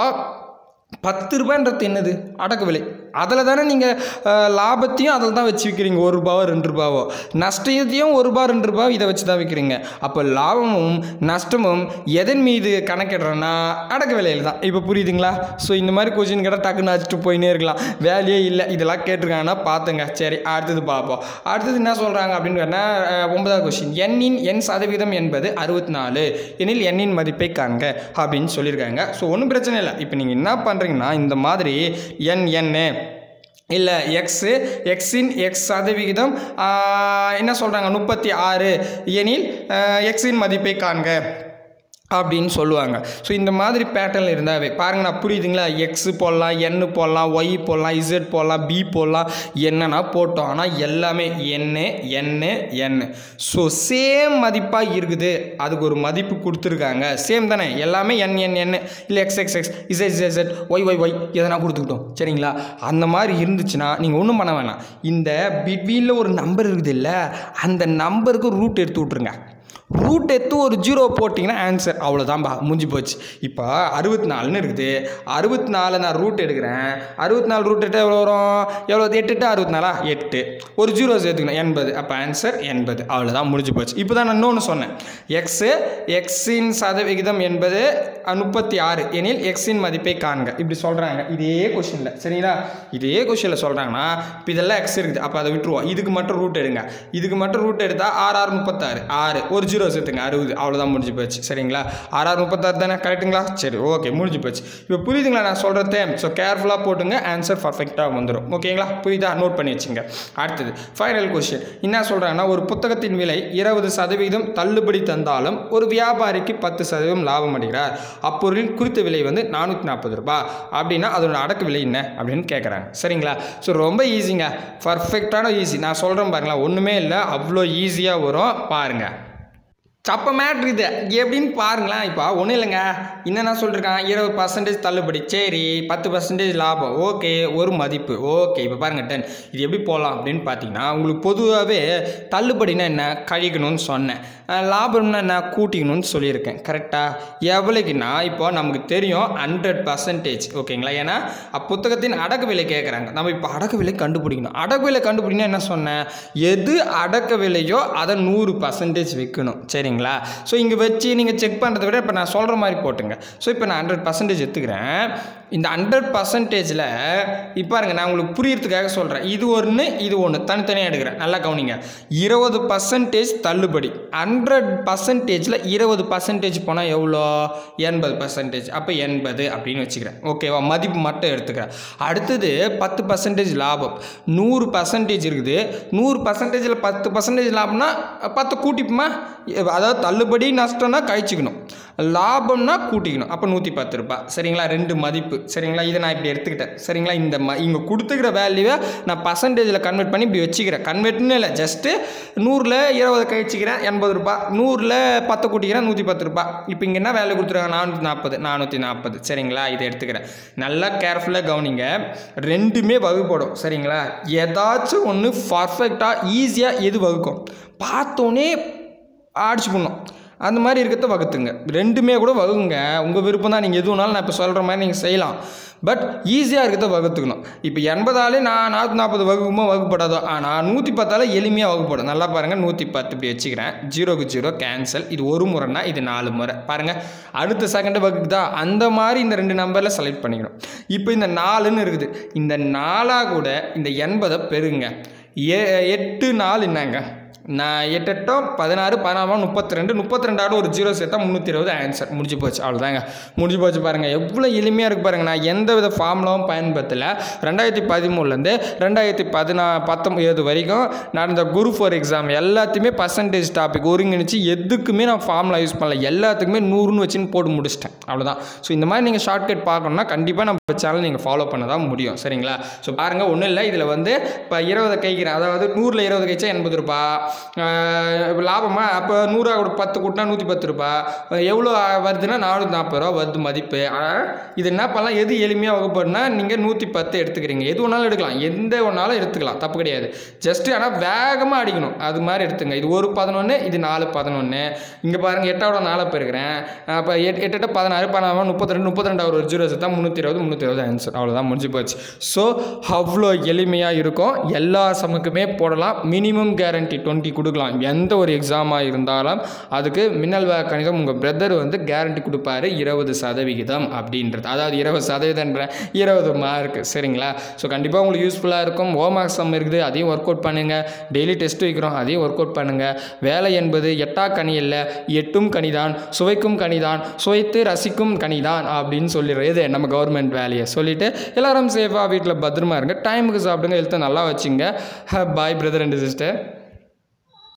பத்து ரூபான்றது என்னது அடக்க விலை அதில் தானே நீங்கள் லாபத்தையும் அதில் தான் வச்சு விற்கிறீங்க ஒரு ரூபாவோ ரெண்டு ரூபாவோ நஷ்டத்தையும் ஒரு ரூபா ரெண்டு ரூபா இதை வச்சு தான் விற்கிறீங்க அப்போ லாபமும் நஷ்டமும் எதன் மீது கணக்கிடுறோன்னா அடக்க விலையில் தான் இப்போ புரியுதுங்களா ஸோ இந்த மாதிரி கொஸ்டின் கேட்டால் டக்குன்னு அடிச்சுட்டு போயினே இருக்கலாம் வேலையே இல்லை இதெல்லாம் கேட்டிருக்காங்கன்னா பார்த்துங்க சரி அடுத்தது பார்ப்போம் அடுத்தது என்ன சொல்கிறாங்க அப்படின்னு கேட்டால் அஹ், ஒன்பதாவது கொஸ்டின் எண்ணின் எண் சதவீதம் என்பது அறுபத்தி நாலு எனில் எண்ணின் மதிப்பை காண்க அப்படின்னு சொல்லியிருக்காங்க ஸோ ஒன்றும் பிரச்சனை இல்லை இப்போ நீங்கள் என்ன பண்ணுறீங்கன்னா இந்த மாதிரி என் எண்ணு இல்லை எக்ஸு எக்ஸின் எக்ஸ் சதவிகிதம் ஆஹ், என்ன சொல்கிறாங்க முப்பத்தி ஆறு எனில் எக்ஸின் மதிப்பை காண்க அப்படின்னு சொல்லுவாங்க ஸோ இந்த மாதிரி பேட்டர்னில் இருந்தாவே பாருங்க நான் புரியுதுங்களா எக்ஸு போடலாம் என்னு போடலாம் ஒய் போடலாம் இசட் போடலாம் பி போடலாம் என்னன்னா போட்டோம் ஆனால் எல்லாமே என்னு என்னு என்னு ஸோ சேம் மதிப்பாக இருக்குது அதுக்கு ஒரு மதிப்பு கொடுத்துருக்காங்க சேம் தானே எல்லாமே என் என் என் இல்லை X X X Z Z Y Y Y எதனா கொடுத்துக்கிட்டோம் சரிங்களா அந்த மாதிரி இருந்துச்சுன்னா நீங்கள் ஒன்றும் பண்ண வேணாம் இந்த பிட்வீனில் ஒரு நம்பர் இருக்குது இல்லை அந்த நம்பருக்கு ரூட் எடுத்து விட்ருங்க ரூட் எடுத்து ஒரு ஜீரோ போட்டிங்கன்னா ஆன்சர் அவ்வளோதான்பா முடிஞ்சு போச்சு இப்போ அறுபத்தி நாலுன்னு இருக்குது அறுபத்தி நாலு நான் ரூட் எடுக்கிறேன் அறுபத்தி நாலு ரூட் எடுத்தால் எவ்வளோ வரும் எவ்வளோ எட்டு எட்டு அறுபத்தி நாலா எட்டு ஒரு ஜீரோ சேர்த்துக்கணும் எண்பது அப்போ ஆன்சர் எண்பது அவ்வளோதான் முடிஞ்சு போச்சு இப்போ தான் நான் இன்னொன்று சொன்னேன் எக்ஸு எக்ஸின் சதவிகிதம் என்பது முப்பத்தி ஆறு எனில் எக்ஸின் மதிப்பை காண்க இப்படி சொல்கிறாங்க இதே கொஷினில் சரிங்களா இதே கொஷினில் சொல்கிறாங்கன்னா இப்போ இதெல்லாம் எக்ஸ் இருக்குது அப்போ அதை விட்டுருவோம் இதுக்கு மட்டும் ரூட் எடுங்க இதுக்கு மட்டும் ரூட் எடுத்தால் ஆறு ஆறு முப்பத்தாறு ஆறு ஒரு ஜீரோ ஜீரோ சேர்த்துங்க அறுபது அவ்வளோதான் முடிஞ்சு போச்சு சரிங்களா ஆறாறு முப்பத்தாறு தானே கரெக்ட்டுங்களா சரி ஓகே முடிஞ்சு போச்சு இப்போ புரியுதுங்களா நான் சொல்கிறதே ஸோ கேர்ஃபுல்லாக போட்டுங்க ஆன்சர் பர்ஃபெக்டாக வந்துடும் ஓகேங்களா புரியுதா நோட் பண்ணி வச்சுங்க அடுத்தது ஃபைனல் கொஸ்டின் என்ன சொல்கிறாங்கன்னா ஒரு புத்தகத்தின் விலை இருபது சதவீதம் தள்ளுபடி தந்தாலும் ஒரு வியாபாரிக்கு பத்து சதவீதம் லாபம் அடைகிறார் அப்பொருளின் குறித்த விலை வந்து நானூற்றி நாற்பது ரூபாய் அப்படின்னா அதோட அடக்கு விலை என்ன அப்படின்னு கேட்குறாங்க சரிங்களா ஸோ ரொம்ப ஈஸிங்க பர்ஃபெக்டான ஈஸி நான் சொல்கிறேன் பாருங்களேன் ஒன்றுமே இல்லை அவ்வளோ ஈஸியாக வரும் பாருங்கள் சப்ப மேட்ரு இது எப்படின்னு பாருங்களேன் இப்போ ஒன்றும் இல்லைங்க என்னென்ன சொல்லியிருக்கான் இருபது பர்சன்டேஜ் தள்ளுபடி சரி பத்து பர்சன்டேஜ் லாபம் ஓகே ஒரு மதிப்பு ஓகே இப்போ பாருங்கள் டன் இது எப்படி போகலாம் அப்படின்னு பார்த்தீங்கன்னா உங்களுக்கு பொதுவாகவே தள்ளுபடினா என்ன கழிக்கணும்னு சொன்னேன் அஹ் லாபம்னா என்ன கூட்டிக்கணும்னு சொல்லியிருக்கேன் கரெக்டாக எவ்வளோக்குன்னா இப்போ நமக்கு தெரியும் ஹண்ட்ரட் பர்சன்டேஜ் ஓகேங்களா ஏன்னா அப் புத்தகத்தின் அடக்க விலை கேட்குறாங்க நம்ம இப்போ அடக்க விலை கண்டுபிடிக்கணும் அடக்க விலை கண்டுபிடிக்கணும் என்ன சொன்னேன் எது அடக்க விலையோ அதை நூறு பர்சன்டேஜ் விற்கணும் சரிங்களா ஸோ இங்கே வச்சு நீங்கள் செக் பண்ணுறதை விட இப்போ நான் சொல்கிற மாதிரி போட்டுங்க ஸோ இப்போ நான் ஹண்ட்ரட் பர்சன்டேஜ் எடுத்துக்கிறேன் இந்த ஹண்ட்ரட் பர்சன்டேஜில் இப்போ பாருங்க நான் உங்களுக்கு புரியறதுக்காக சொல்கிறேன் இது ஒன்று இது ஒன்று தனித்தனியாக எடுக்கிறேன் நல்லா கவனிங்க இருபது பர்சன்டேஜ் தள்ளுபடி ஹண்ட்ரட் பர்சன்டேஜில் இருபது பர்சன்டேஜ் போனால் எவ்வளோ எண்பது பர்சன்டேஜ் அப்போ எண்பது அப்படின்னு வச்சுக்கிறேன் ஓகேவா மதிப்பு மட்டும் எடுத்துக்கிறேன் அடுத்தது பத்து பர்சன்டேஜ் லாபம் நூறு பர்சன்டேஜ் இருக்குது நூறு பர்சன்டேஜில் பத்து பர்சன்டேஜ் லாபம்னா பத்து கூட்டிப்போமா அதாவது தள்ளுபடி நஷ்டம்னா கழிச்சிக்கணும் லாபம்னா கூட்டிக்கணும் அப்போ நூற்றி பத்து ரூபாய் சரிங்களா ரெண்டு மதிப்பு சரிங்களா இதை நான் இப்படி எடுத்துக்கிட்டேன் சரிங்களா இந்த ம இங்கே கொடுத்துக்கிற வேல்யூவை நான் பர்சன்டேஜில் கன்வெர்ட் பண்ணி இப்படி வச்சுக்கிறேன் கன்வெர்ட்னு இல்லை ஜஸ்ட்டு நூறில் இருபது கழிச்சிக்கிறேன் எண்பது ரூபாய் நூறில் பத்து கூட்டிக்கிறேன் நூற்றி பத்து ரூபாய் இப்போ இங்கே என்ன வேல்யூ கொடுத்துருக்காங்க நானூற்றி நாற்பது நானூற்றி நாற்பது சரிங்களா இதை எடுத்துக்கிறேன் நல்லா கேர்ஃபுல்லாக கவனிங்க ரெண்டுமே வகுப்படும் சரிங்களா ஏதாச்சும் ஒன்று பர்ஃபெக்டாக ஈஸியாக எது வகுக்கும் பார்த்தோன்னே அடிச்சு பண்ணும் அந்த மாதிரி இருக்கிறத வகுத்துங்க ரெண்டுமே கூட வகுங்க உங்கள் விருப்பம் தான் நீங்கள் எது வேணாலும் நான் இப்போ சொல்கிற மாதிரி நீங்கள் செய்யலாம் பட் ஈஸியாக இருக்கிறத வகுத்துக்கணும் இப்போ எண்பதாலே நான் நானூற்றி நாற்பது வகுக்குமோ வகுப்படாதோ ஆனால் நூற்றி பத்தால் எளிமையாக வகுப்படும் நல்லா பாருங்கள் நூற்றி பத்து இப்படி வச்சுக்கிறேன் ஜீரோக்கு ஜீரோ கேன்சல் இது ஒரு முறைனா இது நாலு முறை பாருங்கள் அடுத்த செகண்டு வகுக்குதா அந்த மாதிரி இந்த ரெண்டு நம்பரில் செலக்ட் பண்ணிக்கணும் இப்போ இந்த நாலுன்னு இருக்குது இந்த நாலாக கூட இந்த எண்பதை பெருங்க ஏ எட்டு நாள் என்னங்க நான் எட்டு எட்டும் பதினாறு பதினாறு முப்பத்தி ரெண்டு முப்பத்தி ரெண்டாவது ஒரு ஜீரோ சேர்த்தா முந்நூற்றி இருபது ஆன்சர் முடிஞ்சு போச்சு அவ்வளோதாங்க முடிஞ்சு போச்சு பாருங்கள் எவ்வளோ எளிமையாக இருக்குது பாருங்கள் நான் எந்த வித ஃபார்முலாவும் பயன்படுத்தலை ரெண்டாயிரத்தி பதிமூணுலேருந்து ரெண்டாயிரத்தி பதினா பத்தொம்பது வரைக்கும் நடந்த குரு ஃபோர் எக்ஸாம் எல்லாத்தையுமே பர்சன்டேஜ் டாபிக் ஒருங்கிணைச்சு எதுக்குமே நான் ஃபார்முலா யூஸ் பண்ணல எல்லாத்துக்குமே நூறுன்னு வச்சுன்னு போட்டு முடிச்சிட்டேன் அவ்வளோதான் ஸோ இந்த மாதிரி நீங்கள் ஷார்ட்கட் பார்க்கணுன்னா கண்டிப்பாக நம்ம சேனல் நீங்கள் ஃபாலோ பண்ண தான் முடியும் சரிங்களா ஸோ பாருங்கள் ஒன்றும் இல்லை இதில் வந்து இப்போ இருபது கைக்கிறேன் அதாவது நூறில் இருபது கைச்சா எண்பது ரூபா இப்போ லாபமா அப்போ நூறுரூவா கூட பத்து கூட்டினா நூற்றி பத்து ரூபா எவ்வளோ வருதுன்னா நானூற்றி நாற்பது ரூபா வருது மதிப்பு ஆனால் இது என்ன பண்ணலாம் எது எளிமையாக வகுப்படுனா நீங்கள் நூற்றி பத்து எடுத்துக்கிறீங்க எது வேணாலும் எடுக்கலாம் எந்த ஒன்றாலும் எடுத்துக்கலாம் தப்பு கிடையாது ஜஸ்ட்டு ஆனால் வேகமாக அடிக்கணும் அது மாதிரி எடுத்துங்க இது ஒரு பதினொன்று இது நாலு பதினொன்று இங்கே பாருங்கள் எட்டோட நாலு போயிருக்கிறேன் அப்போ எட்டு எட்டு எட்டு பதினாறு பதினாறு முப்பத்தி ரெண்டு முப்பத்தி ரெண்டு ஒரு ஜீரோ தான் முந்நூற்றி இருபது முந்நூற்றி இருபது ஆன்சர் அவ்வளோதான் முடிஞ்சு போச்சு ஸோ அவ்வளோ எளிமையாக இருக்கும் எல்லா சமுக்குமே போடலாம் மினிமம் கேரண்டி டுவெண்ட்டி கொடுக்கலாம் எந்த ஒரு எக்ஸாமாக இருந்தாலும் அதுக்கு மின்னல் வேக கணிதம் உங்கள் பிரதர் வந்து கேரண்டி கொடுப்பாரு இருபது சதவிகிதம் அப்படின்றது அதாவது இருபது சதவீதன்ற இருபது மார்க் சரிங்களா ஸோ கண்டிப்பாக உங்களுக்கு யூஸ்ஃபுல்லாக இருக்கும் ஹோம் சம் இருக்குது அதையும் ஒர்க் அவுட் பண்ணுங்கள் டெய்லி டெஸ்ட் வைக்கிறோம் அதையும் ஒர்க் அவுட் பண்ணுங்கள் வேலை என்பது எட்டா கனி அல்ல எட்டும் கனிதான் சுவைக்கும் கனிதான் சுவைத்து ரசிக்கும் கனிதான் அப்படின்னு சொல்லிடுறது இது நம்ம கவர்மெண்ட் வேலையை சொல்லிவிட்டு எல்லாரும் சேஃபாக வீட்டில் பத்திரமா இருங்க டைமுக்கு சாப்பிடுங்க ஹெல்த்தை நல்லா வச்சுங்க பாய் பிரதர் அண்ட் சிஸ்டர்